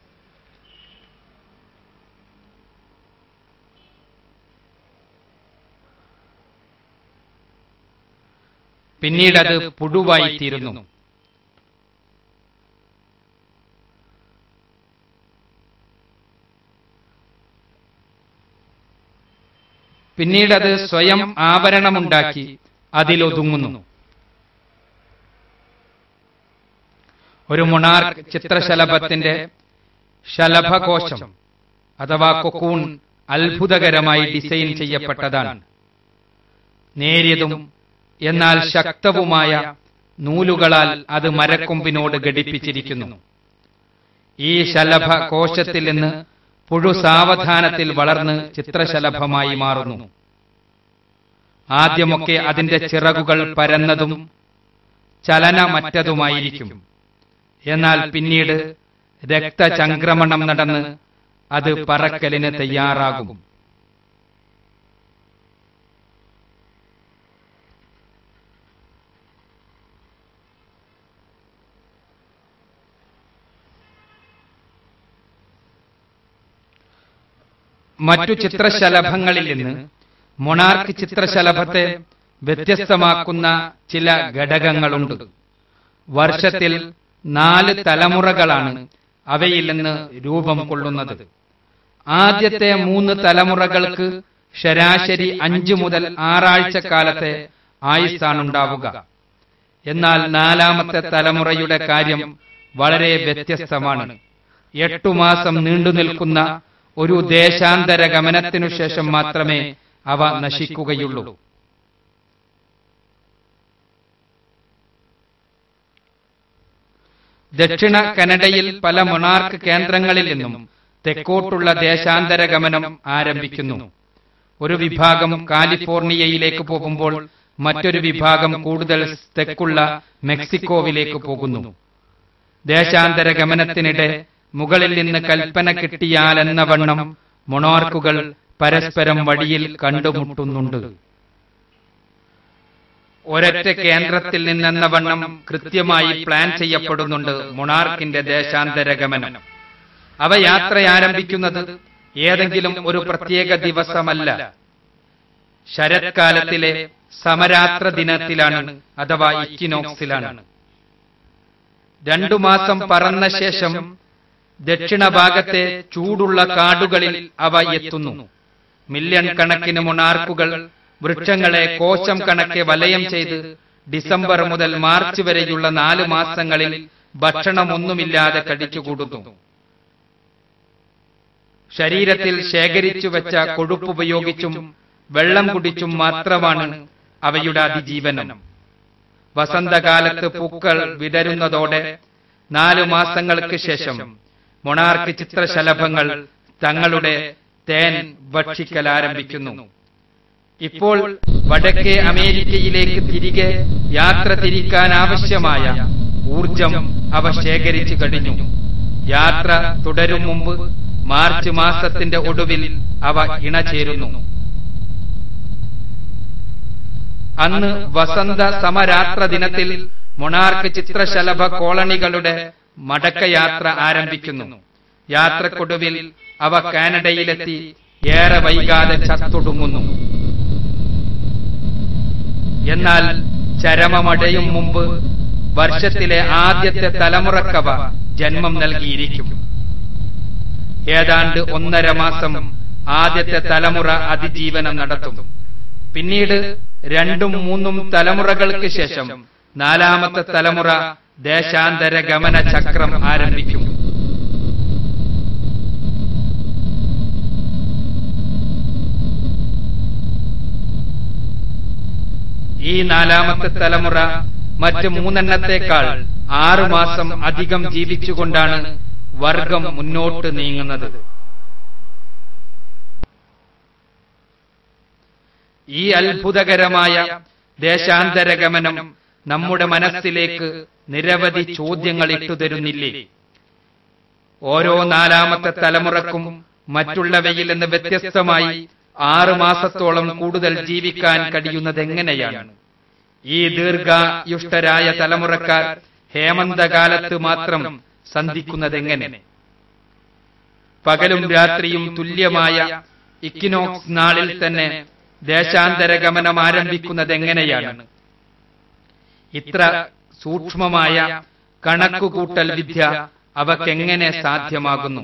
പിന്നീട് അത് പുഴുവായി തീരുന്നു പിന്നീട് അത് സ്വയം ആവരണമുണ്ടാക്കി അതിലൊതുങ്ങുന്നു ഒരു മൊണാർക്ക് ചിത്രശലഭത്തിന്റെ ശലഭകോശം അഥവാ കൊക്കൂൺ അത്ഭുതകരമായി ഡിസൈൻ ചെയ്യപ്പെട്ടതാണ് നേരിയതും എന്നാൽ ശക്തവുമായ നൂലുകളാൽ അത് മരക്കൊമ്പിനോട് ഘടിപ്പിച്ചിരിക്കുന്നു ഈ ശലഭ കോശത്തിൽ നിന്ന് പുഴു സാവധാനത്തിൽ വളർന്ന് ചിത്രശലഭമായി മാറുന്നു ആദ്യമൊക്കെ അതിന്റെ ചിറകുകൾ പരന്നതും ചലനമറ്റതുമായിരിക്കും എന്നാൽ പിന്നീട് രക്തചംക്രമണം നടന്ന് അത് പറക്കലിന് തയ്യാറാകും മറ്റു ചിത്രശലഭങ്ങളിൽ നിന്ന് മൊണാർക്ക് ചിത്രശലഭത്തെ വ്യത്യസ്തമാക്കുന്ന ചില ഘടകങ്ങളുണ്ട് വർഷത്തിൽ നാല് തലമുറകളാണ് അവയിൽ നിന്ന് രൂപം കൊള്ളുന്നത് ആദ്യത്തെ മൂന്ന് തലമുറകൾക്ക് ശരാശരി അഞ്ചു മുതൽ ആറാഴ്ച കാലത്തെ ആയുസ്സാണുണ്ടാവുക എന്നാൽ നാലാമത്തെ തലമുറയുടെ കാര്യം വളരെ വ്യത്യസ്തമാണ് എട്ടു മാസം നീണ്ടു നിൽക്കുന്ന ഒരു ദേശാന്തര ഗമനത്തിനു ശേഷം മാത്രമേ അവ നശിക്കുകയുള്ളൂ ദക്ഷിണ കനഡയിൽ പല മൊണാർക്ക് കേന്ദ്രങ്ങളിൽ നിന്നും തെക്കോട്ടുള്ള ദേശാന്തര ഗമനം ആരംഭിക്കുന്നു ഒരു വിഭാഗം കാലിഫോർണിയയിലേക്ക് പോകുമ്പോൾ മറ്റൊരു വിഭാഗം കൂടുതൽ തെക്കുള്ള മെക്സിക്കോവിലേക്ക് പോകുന്നു ദേശാന്തര ഗമനത്തിനിടെ മുകളിൽ നിന്ന് കൽപ്പന കിട്ടിയാലെന്ന വണ്ണം മൊണാർക്കുകൾ പരസ്പരം വഴിയിൽ കണ്ടുമുട്ടുന്നുണ്ട് ഒരൊറ്റ കേന്ദ്രത്തിൽ നിന്നെന്ന വണ്ണം കൃത്യമായി പ്ലാൻ ചെയ്യപ്പെടുന്നുണ്ട് മൊണാർക്കിന്റെ ദേശാന്തര ഗമനം അവ യാത്ര ആരംഭിക്കുന്നത് ഏതെങ്കിലും ഒരു പ്രത്യേക ദിവസമല്ല ശരത്കാലത്തിലെ സമരാത്ര ദിനത്തിലാണ് അഥവാ ഇക്കിനോക്സിലാണ് രണ്ടു മാസം പറന്ന ശേഷം ദക്ഷിണ ഭാഗത്തെ ചൂടുള്ള കാടുകളിൽ അവ എത്തുന്നു മില്യൺ കണക്കിന് മൊണാർക്കുകൾ വൃക്ഷങ്ങളെ കോശം കണക്കെ വലയം ചെയ്ത് ഡിസംബർ മുതൽ മാർച്ച് വരെയുള്ള നാല് മാസങ്ങളിൽ ഭക്ഷണമൊന്നുമില്ലാതെ കടിച്ചുകൂടുന്നു ശരീരത്തിൽ ശേഖരിച്ചു വെച്ച കൊഴുപ്പുപയോഗിച്ചും വെള്ളം കുടിച്ചും മാത്രമാണ് അവയുടെ അതിജീവനം വസന്തകാലത്ത് പൂക്കൾ വിടരുന്നതോടെ നാലു മാസങ്ങൾക്ക് ശേഷം മൊണാർക്ക് ചിത്രശലഭങ്ങൾ തങ്ങളുടെ തേൻ ഭക്ഷിക്കൽ ആരംഭിക്കുന്നു ഇപ്പോൾ വടക്കേ അമേരിക്കയിലേക്ക് തിരികെ യാത്ര തിരിക്കാൻ ആവശ്യമായ ഊർജം അവ ശേഖരിച്ചു കഴിഞ്ഞു യാത്ര തുടരും മുമ്പ് മാർച്ച് മാസത്തിന്റെ ഒടുവിൽ അവ ഇണചേരുന്നു അന്ന് വസന്ത സമരാത്ര ദിനത്തിൽ മൊണാർക്ക് ചിത്രശലഭ കോളനികളുടെ മടക്കയാത്ര ആരംഭിക്കുന്നു യാത്രക്കൊടുവിൽ അവ കാനഡയിലെത്തി ഏറെ വൈകാതെ ചത്തൊടുങ്ങുന്നു എന്നാൽ ചരമമടയും മുമ്പ് വർഷത്തിലെ ആദ്യത്തെ തലമുറക്കവ ജന്മം നൽകിയിരിക്കും ഏതാണ്ട് ഒന്നര മാസം ആദ്യത്തെ തലമുറ അതിജീവനം നടത്തും പിന്നീട് രണ്ടും മൂന്നും തലമുറകൾക്ക് ശേഷം നാലാമത്തെ തലമുറ ദേശാന്തര ഗമന ചക്രം ആരംഭിക്കും ഈ നാലാമത്തെ തലമുറ മറ്റ് മൂന്നെണ്ണത്തേക്കാൾ ആറു മാസം അധികം ജീവിച്ചുകൊണ്ടാണ് വർഗം മുന്നോട്ട് നീങ്ങുന്നത് ഈ അത്ഭുതകരമായ ദേശാന്തര ഗമനം നമ്മുടെ മനസ്സിലേക്ക് നിരവധി ചോദ്യങ്ങൾ ഇട്ടുതരുന്നില്ലേ ഓരോ നാലാമത്തെ തലമുറക്കും മറ്റുള്ളവയിൽ നിന്ന് വ്യത്യസ്തമായി ആറു മാസത്തോളം കൂടുതൽ ജീവിക്കാൻ കഴിയുന്നത് എങ്ങനെയാണ് ഈ ദീർഘയുഷ്ടരായ തലമുറക്കാർ ഹേമന്തകാലത്ത് മാത്രം സന്ധിക്കുന്നതെങ്ങനെ പകലും രാത്രിയും തുല്യമായ ഇക്കിനോക്സ് നാളിൽ തന്നെ ദേശാന്തര ഗമനം ആരംഭിക്കുന്നത് എങ്ങനെയാണ് ഇത്ര സൂക്ഷ്മമായ കണക്കുകൂട്ടൽ വിദ്യ അവക്കെങ്ങനെ സാധ്യമാകുന്നു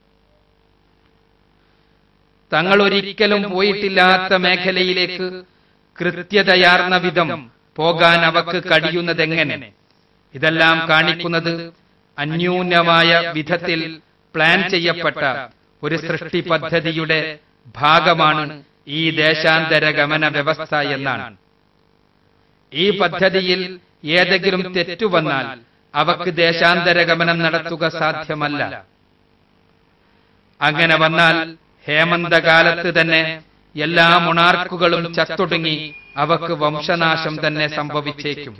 തങ്ങൾ ഒരിക്കലും പോയിട്ടില്ലാത്ത മേഖലയിലേക്ക് കൃത്യതയാർന്ന വിധം പോകാൻ അവക്ക് കഴിയുന്നതെങ്ങനെ ഇതെല്ലാം കാണിക്കുന്നത് അന്യൂനമായ വിധത്തിൽ പ്ലാൻ ചെയ്യപ്പെട്ട ഒരു സൃഷ്ടി പദ്ധതിയുടെ ഭാഗമാണ് ഈ ദേശാന്തര ഗമന വ്യവസ്ഥ എന്നാണ് ഈ പദ്ധതിയിൽ ഏതെങ്കിലും തെറ്റു വന്നാൽ അവക്ക് ദേശാന്തര ഗമനം നടത്തുക സാധ്യമല്ല അങ്ങനെ വന്നാൽ ഹേമന്തകാലത്ത് തന്നെ എല്ലാ മൊണാർക്കുകളും ചത്തൊടുങ്ങി അവക്ക് വംശനാശം തന്നെ സംഭവിച്ചേക്കും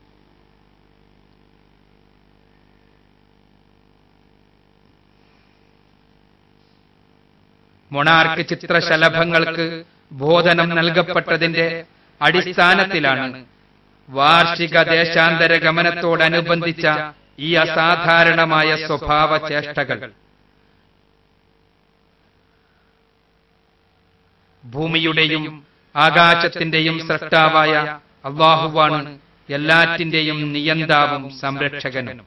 മൊണാർക്ക് ചിത്രശലഭങ്ങൾക്ക് ബോധനം നൽകപ്പെട്ടതിന്റെ അടിസ്ഥാനത്തിലാണ് വാർഷിക ദേശാന്തര ഗമനത്തോടനുബന്ധിച്ച ഈ അസാധാരണമായ സ്വഭാവ ചേഷ്ടകൾ ഭൂമിയുടെയും ആകാശത്തിന്റെയും സൃഷ്ടാവായ അള്ളാഹുവാണ് എല്ലാറ്റിന്റെയും നിയന്താവും സംരക്ഷകനും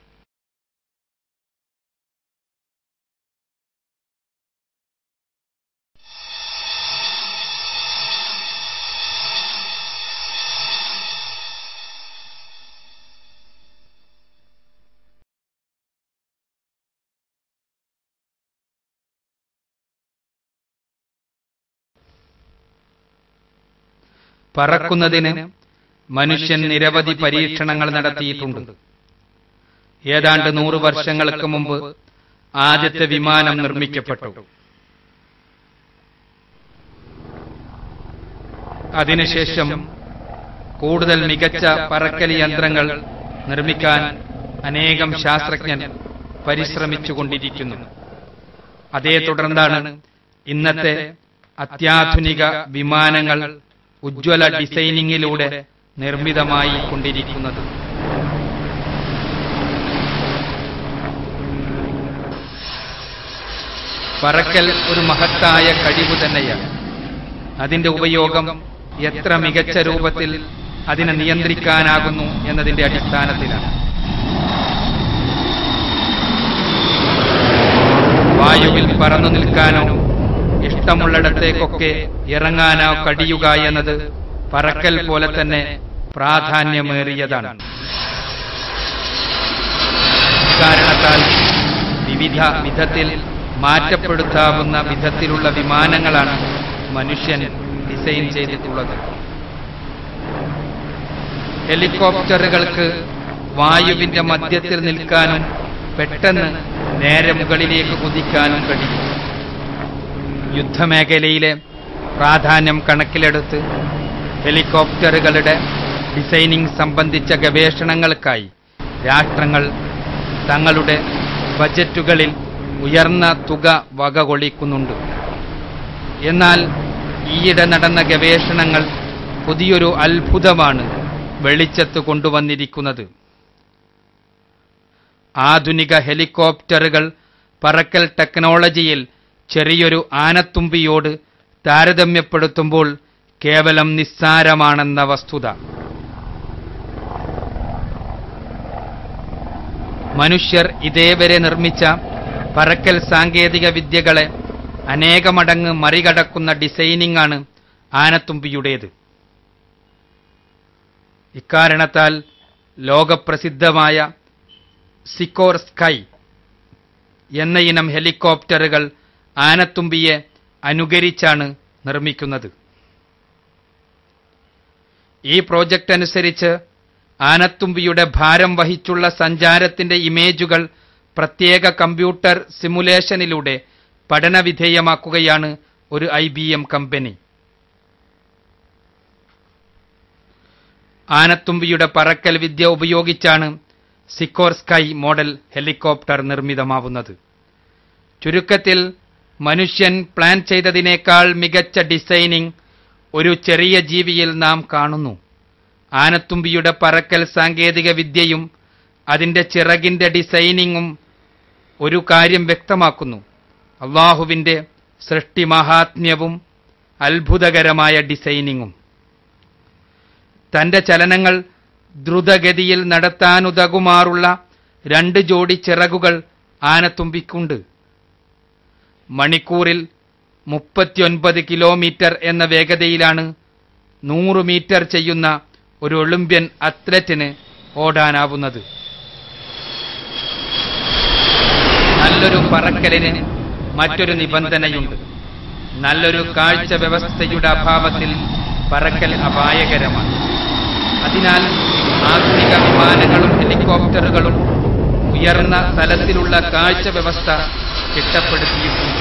പറക്കുന്നതിന് മനുഷ്യൻ നിരവധി പരീക്ഷണങ്ങൾ നടത്തിയിട്ടുണ്ട് ഏതാണ്ട് നൂറ് വർഷങ്ങൾക്ക് മുമ്പ് ആദ്യത്തെ വിമാനം നിർമ്മിക്കപ്പെട്ടു അതിനുശേഷം കൂടുതൽ മികച്ച പറക്കൽ യന്ത്രങ്ങൾ നിർമ്മിക്കാൻ അനേകം ശാസ്ത്രജ്ഞർ പരിശ്രമിച്ചുകൊണ്ടിരിക്കുന്നു അതേ തുടർന്നാണ് ഇന്നത്തെ അത്യാധുനിക വിമാനങ്ങൾ ഉജ്ജ്വല ഡിസൈനിങ്ങിലൂടെ നിർമ്മിതമായി കൊണ്ടിരിക്കുന്നത് പറക്കൽ ഒരു മഹത്തായ കഴിവ് തന്നെയാണ് അതിന്റെ ഉപയോഗം എത്ര മികച്ച രൂപത്തിൽ അതിനെ നിയന്ത്രിക്കാനാകുന്നു എന്നതിന്റെ അടിസ്ഥാനത്തിലാണ് വായുവിൽ പറന്നു നിൽക്കാനോ ഇഷ്ടമുള്ളിടത്തേക്കൊക്കെ ഇറങ്ങാനോ കഴിയുക എന്നത് പറക്കൽ പോലെ തന്നെ പ്രാധാന്യമേറിയതാണ് കാരണത്താൽ വിവിധ വിധത്തിൽ മാറ്റപ്പെടുത്താവുന്ന വിധത്തിലുള്ള വിമാനങ്ങളാണ് മനുഷ്യൻ ഡിസൈൻ ചെയ്തിട്ടുള്ളത് ഹെലികോപ്റ്ററുകൾക്ക് വായുവിന്റെ മധ്യത്തിൽ നിൽക്കാനും പെട്ടെന്ന് നേരെ മുകളിലേക്ക് കുതിക്കാനും കഴിയും യുദ്ധമേഖലയിലെ പ്രാധാന്യം കണക്കിലെടുത്ത് ഹെലികോപ്റ്ററുകളുടെ ഡിസൈനിങ് സംബന്ധിച്ച ഗവേഷണങ്ങൾക്കായി രാഷ്ട്രങ്ങൾ തങ്ങളുടെ ബജറ്റുകളിൽ ഉയർന്ന തുക വകകൊള്ളിക്കുന്നുണ്ട് എന്നാൽ ഈയിടെ നടന്ന ഗവേഷണങ്ങൾ പുതിയൊരു അത്ഭുതമാണ് വെളിച്ചത്ത് കൊണ്ടുവന്നിരിക്കുന്നത് ആധുനിക ഹെലികോപ്റ്ററുകൾ പറക്കൽ ടെക്നോളജിയിൽ ചെറിയൊരു ആനത്തുമ്പിയോട് താരതമ്യപ്പെടുത്തുമ്പോൾ കേവലം നിസ്സാരമാണെന്ന വസ്തുത മനുഷ്യർ ഇതേവരെ നിർമ്മിച്ച പറക്കൽ സാങ്കേതിക വിദ്യകളെ അനേകമടങ്ങ് മറികടക്കുന്ന ഡിസൈനിംഗ് ആണ് ആനത്തുമ്പിയുടേത് ഇക്കാരണത്താൽ ലോകപ്രസിദ്ധമായ സിക്കോർ സ്കൈ എന്ന ഇനം ഹെലികോപ്റ്ററുകൾ ആനത്തുമ്പിയെ അനുകരിച്ചാണ് നിർമ്മിക്കുന്നത് ഈ പ്രോജക്റ്റ് അനുസരിച്ച് ആനത്തുമ്പിയുടെ ഭാരം വഹിച്ചുള്ള സഞ്ചാരത്തിന്റെ ഇമേജുകൾ പ്രത്യേക കമ്പ്യൂട്ടർ സിമുലേഷനിലൂടെ പഠനവിധേയമാക്കുകയാണ് ഒരു ഐ ബി എം കമ്പനി ആനത്തുമ്പിയുടെ പറക്കൽ വിദ്യ ഉപയോഗിച്ചാണ് സിക്കോർ സ്കൈ മോഡൽ ഹെലികോപ്റ്റർ നിർമ്മിതമാവുന്നത് ചുരുക്കത്തിൽ മനുഷ്യൻ പ്ലാൻ ചെയ്തതിനേക്കാൾ മികച്ച ഡിസൈനിംഗ് ഒരു ചെറിയ ജീവിയിൽ നാം കാണുന്നു ആനത്തുമ്പിയുടെ പറക്കൽ സാങ്കേതിക വിദ്യയും അതിന്റെ ചിറകിന്റെ ഡിസൈനിങ്ങും ഒരു കാര്യം വ്യക്തമാക്കുന്നു അള്ളാഹുവിന്റെ സൃഷ്ടി മഹാത്മ്യവും അത്ഭുതകരമായ ഡിസൈനിങ്ങും തന്റെ ചലനങ്ങൾ ദ്രുതഗതിയിൽ നടത്താനുതകുമാറുള്ള രണ്ട് ജോഡി ചിറകുകൾ ആനത്തുമ്പിക്കുണ്ട് മണിക്കൂറിൽ മുപ്പത്തിയൊൻപത് കിലോമീറ്റർ എന്ന വേഗതയിലാണ് നൂറ് മീറ്റർ ചെയ്യുന്ന ഒരു ഒളിമ്പ്യൻ അത്ലറ്റിന് ഓടാനാവുന്നത് നല്ലൊരു പറക്കലിന് മറ്റൊരു നിബന്ധനയുണ്ട് നല്ലൊരു കാഴ്ച വ്യവസ്ഥയുടെ അഭാവത്തിൽ പറക്കൽ അപായകരമാണ് അതിനാൽ ആധുനിക വിമാനങ്ങളും ഹെലികോപ്റ്ററുകളും ഉയർന്ന തലത്തിലുള്ള കാഴ്ച വ്യവസ്ഥ ചിട്ടപ്പെടുത്തിയിട്ടുണ്ട്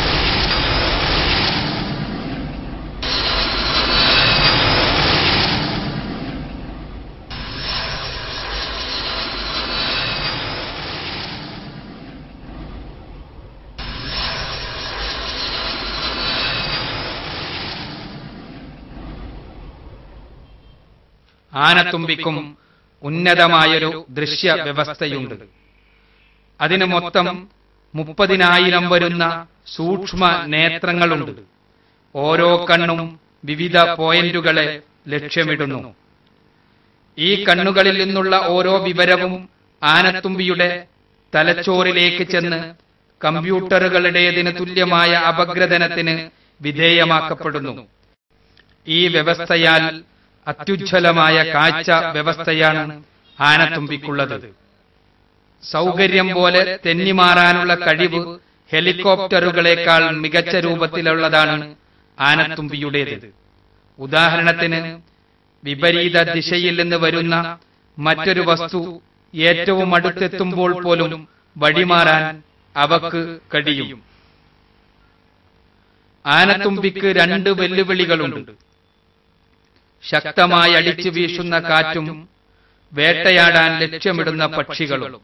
ആനത്തുമ്പിക്കും ഉന്നതമായൊരു ദൃശ്യ വ്യവസ്ഥയുണ്ട് അതിന് മൊത്തം മുപ്പതിനായിരം വരുന്ന സൂക്ഷ്മ നേത്രങ്ങളുണ്ട് ഓരോ കണ്ണും വിവിധ പോയിന്റുകളെ ലക്ഷ്യമിടുന്നു ഈ കണ്ണുകളിൽ നിന്നുള്ള ഓരോ വിവരവും ആനത്തുമ്പിയുടെ തലച്ചോറിലേക്ക് ചെന്ന് കമ്പ്യൂട്ടറുകളുടേതിന് തുല്യമായ അപഗ്രഥനത്തിന് വിധേയമാക്കപ്പെടുന്നു ഈ വ്യവസ്ഥയാൽ അത്യുജ്വലമായ കാഴ്ച വ്യവസ്ഥയാണ് ആനത്തുമ്പിക്കുള്ളത് സൗകര്യം പോലെ തെന്നിമാറാനുള്ള കഴിവ് ഹെലികോപ്റ്ററുകളെക്കാൾ മികച്ച രൂപത്തിലുള്ളതാണ് ആനത്തുമ്പിയുടേത് ഉദാഹരണത്തിന് വിപരീത ദിശയിൽ നിന്ന് വരുന്ന മറ്റൊരു വസ്തു ഏറ്റവും അടുത്തെത്തുമ്പോൾ പോലും വഴിമാറാൻ അവക്ക് കഴിയും ആനത്തുമ്പിക്ക് രണ്ട് വെല്ലുവിളികളുണ്ട് ശക്തമായി അടിച്ചു വീശുന്ന കാറ്റും വേട്ടയാടാൻ ലക്ഷ്യമിടുന്ന പക്ഷികളും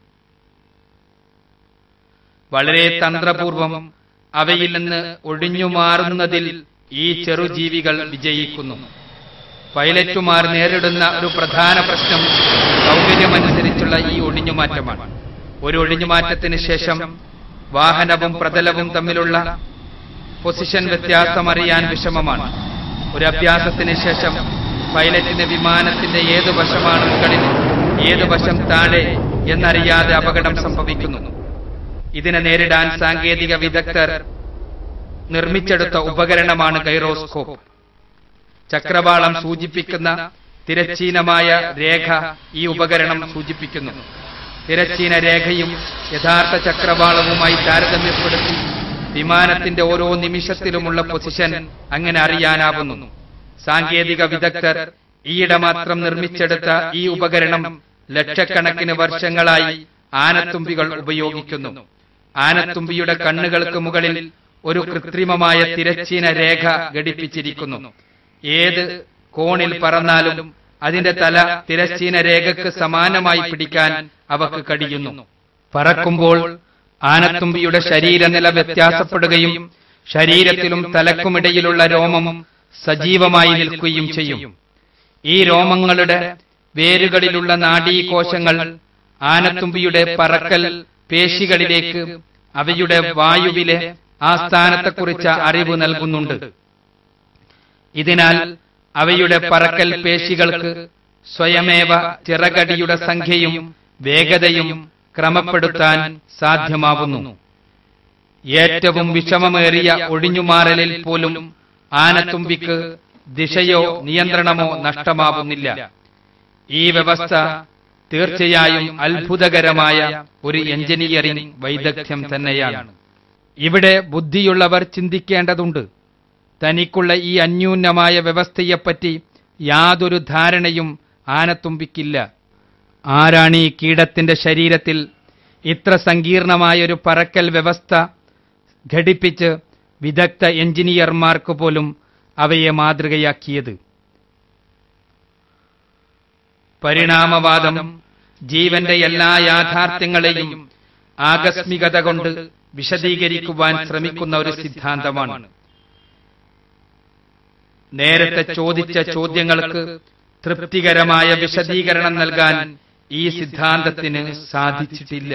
വളരെ തന്ത്രപൂർവം അവയിൽ നിന്ന് ഒഴിഞ്ഞുമാറുന്നതിൽ ഈ ചെറുജീവികൾ വിജയിക്കുന്നു പൈലറ്റുമാർ നേരിടുന്ന ഒരു പ്രധാന പ്രശ്നം സൗകര്യമനുസരിച്ചുള്ള ഈ ഒഴിഞ്ഞുമാറ്റമാണ് ഒരു ഒഴിഞ്ഞുമാറ്റത്തിന് ശേഷം വാഹനവും പ്രതലവും തമ്മിലുള്ള പൊസിഷൻ വ്യത്യാസം അറിയാൻ വിഷമമാണ് ഒരു അഭ്യാസത്തിന് ശേഷം പൈലറ്റിന് വിമാനത്തിന്റെ ഏത് വശമാണ് മുകളിൽ ഏത് വശം താഴെ എന്നറിയാതെ അപകടം സംഭവിക്കുന്നു ഇതിനെ നേരിടാൻ സാങ്കേതിക വിദഗ്ധർ നിർമ്മിച്ചെടുത്ത ഉപകരണമാണ് ഗൈറോസ്കോപ്പ് ചക്രവാളം സൂചിപ്പിക്കുന്ന തിരച്ചീനമായ രേഖ ഈ ഉപകരണം സൂചിപ്പിക്കുന്നു തിരച്ചീന രേഖയും യഥാർത്ഥ ചക്രവാളവുമായി താരതമ്യപ്പെടുത്തി വിമാനത്തിന്റെ ഓരോ നിമിഷത്തിലുമുള്ള പൊസിഷൻ അങ്ങനെ അറിയാനാവുന്നു സാങ്കേതിക വിദഗ്ധർ ഈയിടെ മാത്രം നിർമ്മിച്ചെടുത്ത ഈ ഉപകരണം ലക്ഷക്കണക്കിന് വർഷങ്ങളായി ആനത്തുമ്പികൾ ഉപയോഗിക്കുന്നു ആനത്തുമ്പിയുടെ കണ്ണുകൾക്ക് മുകളിൽ ഒരു കൃത്രിമമായ തിരച്ചീന രേഖ ഘടിപ്പിച്ചിരിക്കുന്നു ഏത് കോണിൽ പറന്നാലും അതിന്റെ തല തിരശ്ചീന രേഖക്ക് സമാനമായി പിടിക്കാൻ അവക്ക് കഴിയുന്നു പറക്കുമ്പോൾ ആനത്തുമ്പിയുടെ ശരീരനില വ്യത്യാസപ്പെടുകയും ശരീരത്തിലും തലക്കുമിടയിലുള്ള രോമം സജീവമായി നിൽക്കുകയും ചെയ്യും ഈ രോമങ്ങളുടെ വേരുകളിലുള്ള നാഡീകോശങ്ങൾ ആനത്തുമ്പിയുടെ പറക്കൽ പേശികളിലേക്ക് അവയുടെ വായുവിലെ ആ സ്ഥാനത്തെക്കുറിച്ച് അറിവ് നൽകുന്നുണ്ട് ഇതിനാൽ അവയുടെ പറക്കൽ പേശികൾക്ക് സ്വയമേവ ചിറകടിയുടെ സംഖ്യയും വേഗതയും ക്രമപ്പെടുത്താൻ സാധ്യമാവുന്നു ഏറ്റവും വിഷമമേറിയ ഒഴിഞ്ഞുമാറലിൽ പോലും ആനത്തുമ്പിക്ക് ദിശയോ നിയന്ത്രണമോ നഷ്ടമാവുന്നില്ല ഈ വ്യവസ്ഥ തീർച്ചയായും അത്ഭുതകരമായ ഒരു എഞ്ചിനീയറിംഗ് വൈദഗ്ധ്യം തന്നെയാണ് ഇവിടെ ബുദ്ധിയുള്ളവർ ചിന്തിക്കേണ്ടതുണ്ട് തനിക്കുള്ള ഈ അന്യൂനമായ വ്യവസ്ഥയെപ്പറ്റി യാതൊരു ധാരണയും ആനത്തുമ്പിക്കില്ല ആരാണ് ഈ കീടത്തിന്റെ ശരീരത്തിൽ ഇത്ര സങ്കീർണമായൊരു പറക്കൽ വ്യവസ്ഥ ഘടിപ്പിച്ച് വിദഗ്ധ എഞ്ചിനീയർമാർക്ക് പോലും അവയെ മാതൃകയാക്കിയത് പരിണാമവാദം ജീവന്റെ എല്ലാ യാഥാർത്ഥ്യങ്ങളെയും ആകസ്മികത കൊണ്ട് വിശദീകരിക്കുവാൻ ശ്രമിക്കുന്ന ഒരു സിദ്ധാന്തമാണ് നേരത്തെ ചോദിച്ച ചോദ്യങ്ങൾക്ക് തൃപ്തികരമായ വിശദീകരണം നൽകാൻ ഈ സിദ്ധാന്തത്തിന് സാധിച്ചിട്ടില്ല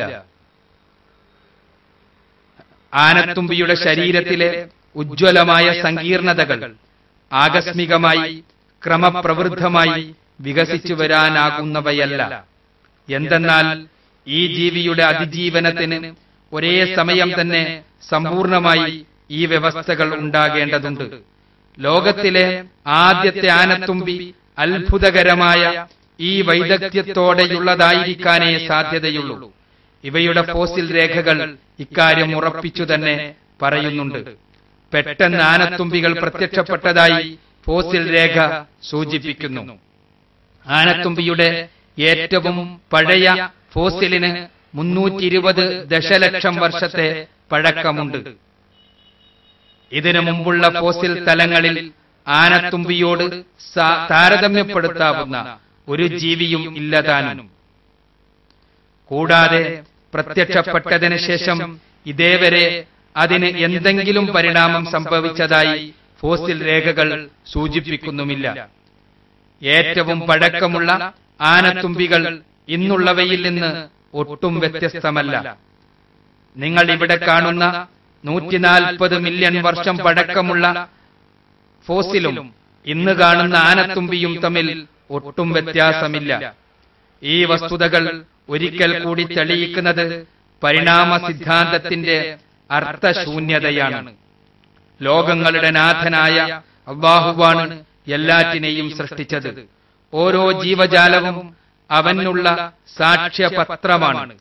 ആനത്തുമ്പിയുടെ ശരീരത്തിലെ ഉജ്ജ്വലമായ സങ്കീർണതകൾ ആകസ്മികമായി ക്രമപ്രവൃദ്ധമായി വികസിച്ചു വരാനാകുന്നവയല്ല എന്തെന്നാൽ ഈ ജീവിയുടെ അതിജീവനത്തിന് ഒരേ സമയം തന്നെ സമ്പൂർണമായി ഈ വ്യവസ്ഥകൾ ഉണ്ടാകേണ്ടതുണ്ട് ലോകത്തിലെ ആദ്യത്തെ ആനത്തുമ്പി അത്ഭുതകരമായ ഈ വൈദഗ്ധ്യത്തോടെയുള്ളതായിരിക്കാനേ സാധ്യതയുള്ളൂ ഇവയുടെ ഫോസിൽ രേഖകൾ ഇക്കാര്യം ഉറപ്പിച്ചു തന്നെ പറയുന്നുണ്ട് പെട്ടെന്ന് ആനത്തുമ്പികൾ പ്രത്യക്ഷപ്പെട്ടതായി ഫോസിൽ രേഖ സൂചിപ്പിക്കുന്നു ആനത്തുമ്പിയുടെ ഏറ്റവും പഴയ ഫോസിലിന് മുന്നൂറ്റി ഇരുപത് ദശലക്ഷം വർഷത്തെ പഴക്കമുണ്ട് ഇതിനു മുമ്പുള്ള ഫോസിൽ തലങ്ങളിൽ ആനത്തുമ്പിയോട് സാ- താരതമ്യപ്പെടുത്താവുന്ന ഒരു ജീവിയും ഇല്ലതാനും കൂടാതെ പ്രത്യക്ഷപ്പെട്ടതിന് ശേഷം ഇതേവരെ അതിന് എന്തെങ്കിലും പരിണാമം സംഭവിച്ചതായി ഫോസിൽ രേഖകൾ സൂചിപ്പിക്കുന്നുമില്ല ഏറ്റവും പഴക്കമുള്ള ആനത്തുമ്പികൾ ഇന്നുള്ളവയിൽ നിന്ന് ഒട്ടും വ്യത്യസ്തമല്ല നിങ്ങൾ ഇവിടെ കാണുന്ന നൂറ്റിനാൽപ്പത് മില്യൺ വർഷം പഴക്കമുള്ള ഫോസിലും ഇന്ന് കാണുന്ന ആനത്തുമ്പിയും തമ്മിൽ ഒട്ടും വ്യത്യാസമില്ല ഈ വസ്തുതകൾ ഒരിക്കൽ കൂടി തെളിയിക്കുന്നത് പരിണാമ സിദ്ധാന്തത്തിന്റെ അർത്ഥശൂന്യതയാണ് ലോകങ്ങളുടെ നാഥനായ അള്ളാഹുവാണ് എല്ലാറ്റിനെയും സൃഷ്ടിച്ചത് ഓരോ ജീവജാലവും അവനുള്ള സാക്ഷ്യപത്രമാണ്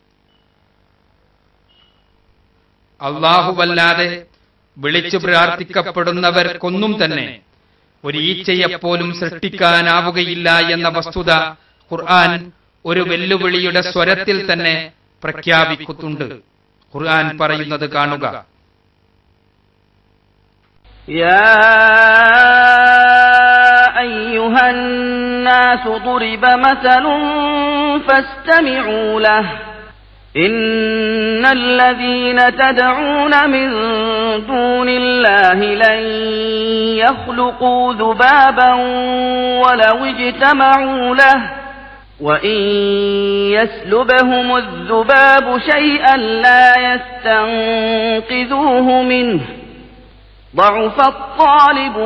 അള്ളാഹുവല്ലാതെ വിളിച്ചു പ്രാർത്ഥിക്കപ്പെടുന്നവർക്കൊന്നും തന്നെ ഒരു ഈച്ചയെപ്പോലും സൃഷ്ടിക്കാനാവുകയില്ല എന്ന വസ്തുത ഖുർആൻ ഒരു വെല്ലുവിളിയുടെ സ്വരത്തിൽ തന്നെ പ്രഖ്യാപിക്കുന്നുണ്ട് ഖുർആൻ പറയുന്നത് കാണുക يا أيها الناس الناس ضرب مثل فاستمعوا له إن الذين تدعون من دون الله لن يخلقوا ذبابا ولو اجتمعوا له وإن يسلبهم الذباب شيئا لا يستنقذوه منه ضعف الطالب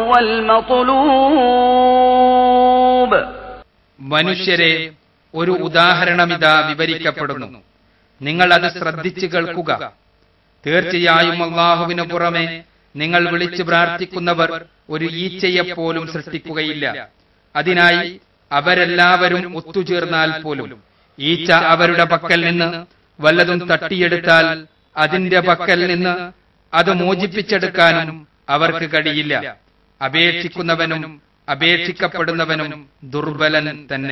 والمطلوب മനുഷ്യരെ ഒരു ഉദാഹരണമിതാ വിവരിക്കപ്പെടുന്നു നിങ്ങൾ അത് ശ്രദ്ധിച്ചു കേൾക്കുക തീർച്ചയായും അള്ളാഹുവിനു പുറമെ നിങ്ങൾ വിളിച്ചു പ്രാർത്ഥിക്കുന്നവർ ഒരു ഈച്ചയെപ്പോലും സൃഷ്ടിക്കുകയില്ല അതിനായി അവരെല്ലാവരും ഒത്തുചേർന്നാൽ പോലും ഈച്ച അവരുടെ പക്കൽ നിന്ന് വല്ലതും തട്ടിയെടുത്താൽ അതിന്റെ പക്കൽ നിന്ന് അത് മോചിപ്പിച്ചെടുക്കാനും അവർക്ക് കഴിയില്ല അപേക്ഷിക്കുന്നവനും അപേക്ഷിക്കപ്പെടുന്നവനും ദുർബലൻ തന്നെ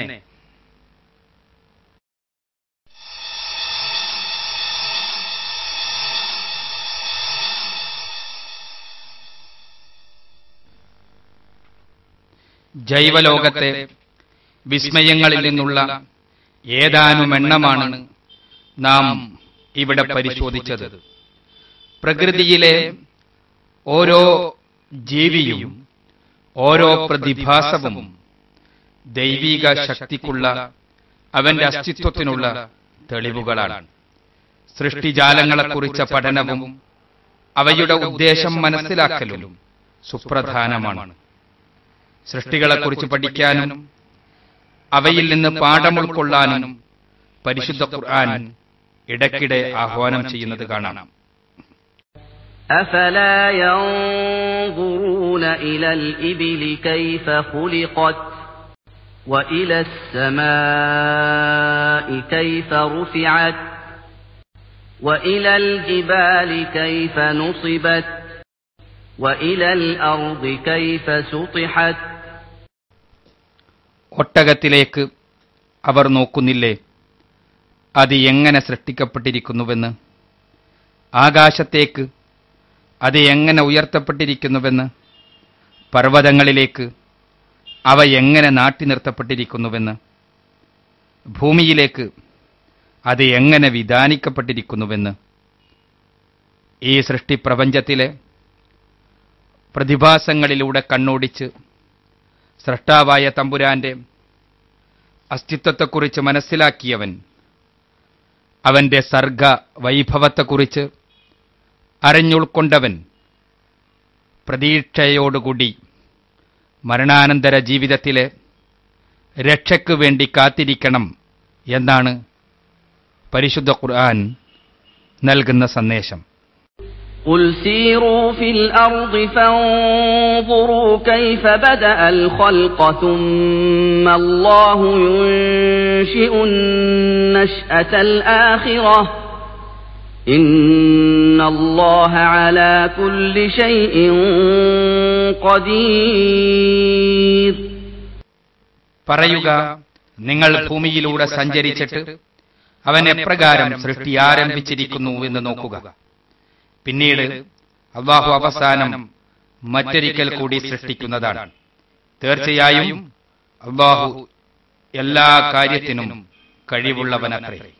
ജൈവലോകത്തെ വിസ്മയങ്ങളിൽ നിന്നുള്ള ഏതാനും എണ്ണമാണ് നാം ഇവിടെ പരിശോധിച്ചത് പ്രകൃതിയിലെ ഓരോ ജീവിയും ഓരോ പ്രതിഭാസവും ദൈവിക ശക്തിക്കുള്ള അവന്റെ അസ്തിത്വത്തിനുള്ള തെളിവുകളാണ് സൃഷ്ടിജാലങ്ങളെക്കുറിച്ച പഠനവും അവയുടെ ഉദ്ദേശം മനസ്സിലാക്കലും സുപ്രധാനമാണ് സൃഷ്ടികളെക്കുറിച്ച് പഠിക്കാനും അവയിൽ നിന്ന് പാഠം ഉൾക്കൊള്ളാനും പരിശുദ്ധ ഖുർആൻ ഇടയ്ക്കിടെ ആഹ്വാനം ചെയ്യുന്നത് കാണാം أفلا ينظرون إلى الإبل كيف خلقت وإلى السماء كيف رفعت وإلى الجبال كيف نصبت وإلى الأرض كيف سطحت ഒട്ടകത്തിലേക്ക് അവർ നോക്കുന്നില്ലേ അത് എങ്ങനെ സൃഷ്ടിക്കപ്പെട്ടിരിക്കുന്നുവെന്ന് ആകാശത്തേക്ക് അത് എങ്ങനെ ഉയർത്തപ്പെട്ടിരിക്കുന്നുവെന്ന് പർവ്വതങ്ങളിലേക്ക് അവ എങ്ങനെ നാട്ടി നിർത്തപ്പെട്ടിരിക്കുന്നുവെന്ന് ഭൂമിയിലേക്ക് അത് എങ്ങനെ വിധാനിക്കപ്പെട്ടിരിക്കുന്നുവെന്ന് ഈ സൃഷ്ടിപ്രപഞ്ചത്തിലെ പ്രതിഭാസങ്ങളിലൂടെ കണ്ണോടിച്ച് സ്രഷ്ടാവായ തമ്പുരാന്റെ അസ്തിത്വത്തെക്കുറിച്ച് മനസ്സിലാക്കിയവൻ അവന്റെ സർഗ വൈഭവത്തെക്കുറിച്ച് അറിഞ്ഞുൾക്കൊണ്ടവൻ പ്രതീക്ഷയോടുകൂടി മരണാനന്തര ജീവിതത്തിലെ രക്ഷയ്ക്കു വേണ്ടി കാത്തിരിക്കണം എന്നാണ് പരിശുദ്ധ ഖുർആൻ നൽകുന്ന സന്ദേശം قل سيروا في الأرض فانظروا كيف بدأ الخلق ثم الله ينشئ النشأة الآخرة إن الله على كل شيء قدير പറയുക നിങ്ങൾ ഭൂമിയിലൂടെ സഞ്ചരിച്ചിട്ട് അവൻ എപ്രകാരം സൃഷ്ടി ആരംഭിച്ചിരിക്കുന്നു എന്ന് നോക്കുക പിന്നീട് അള്ളാഹു അവസാനം മറ്റൊരിക്കൽ കൂടി സൃഷ്ടിക്കുന്നതാണ് തീർച്ചയായും അള്ളാഹു എല്ലാ കാര്യത്തിനും കഴിവുള്ളവനത്രേ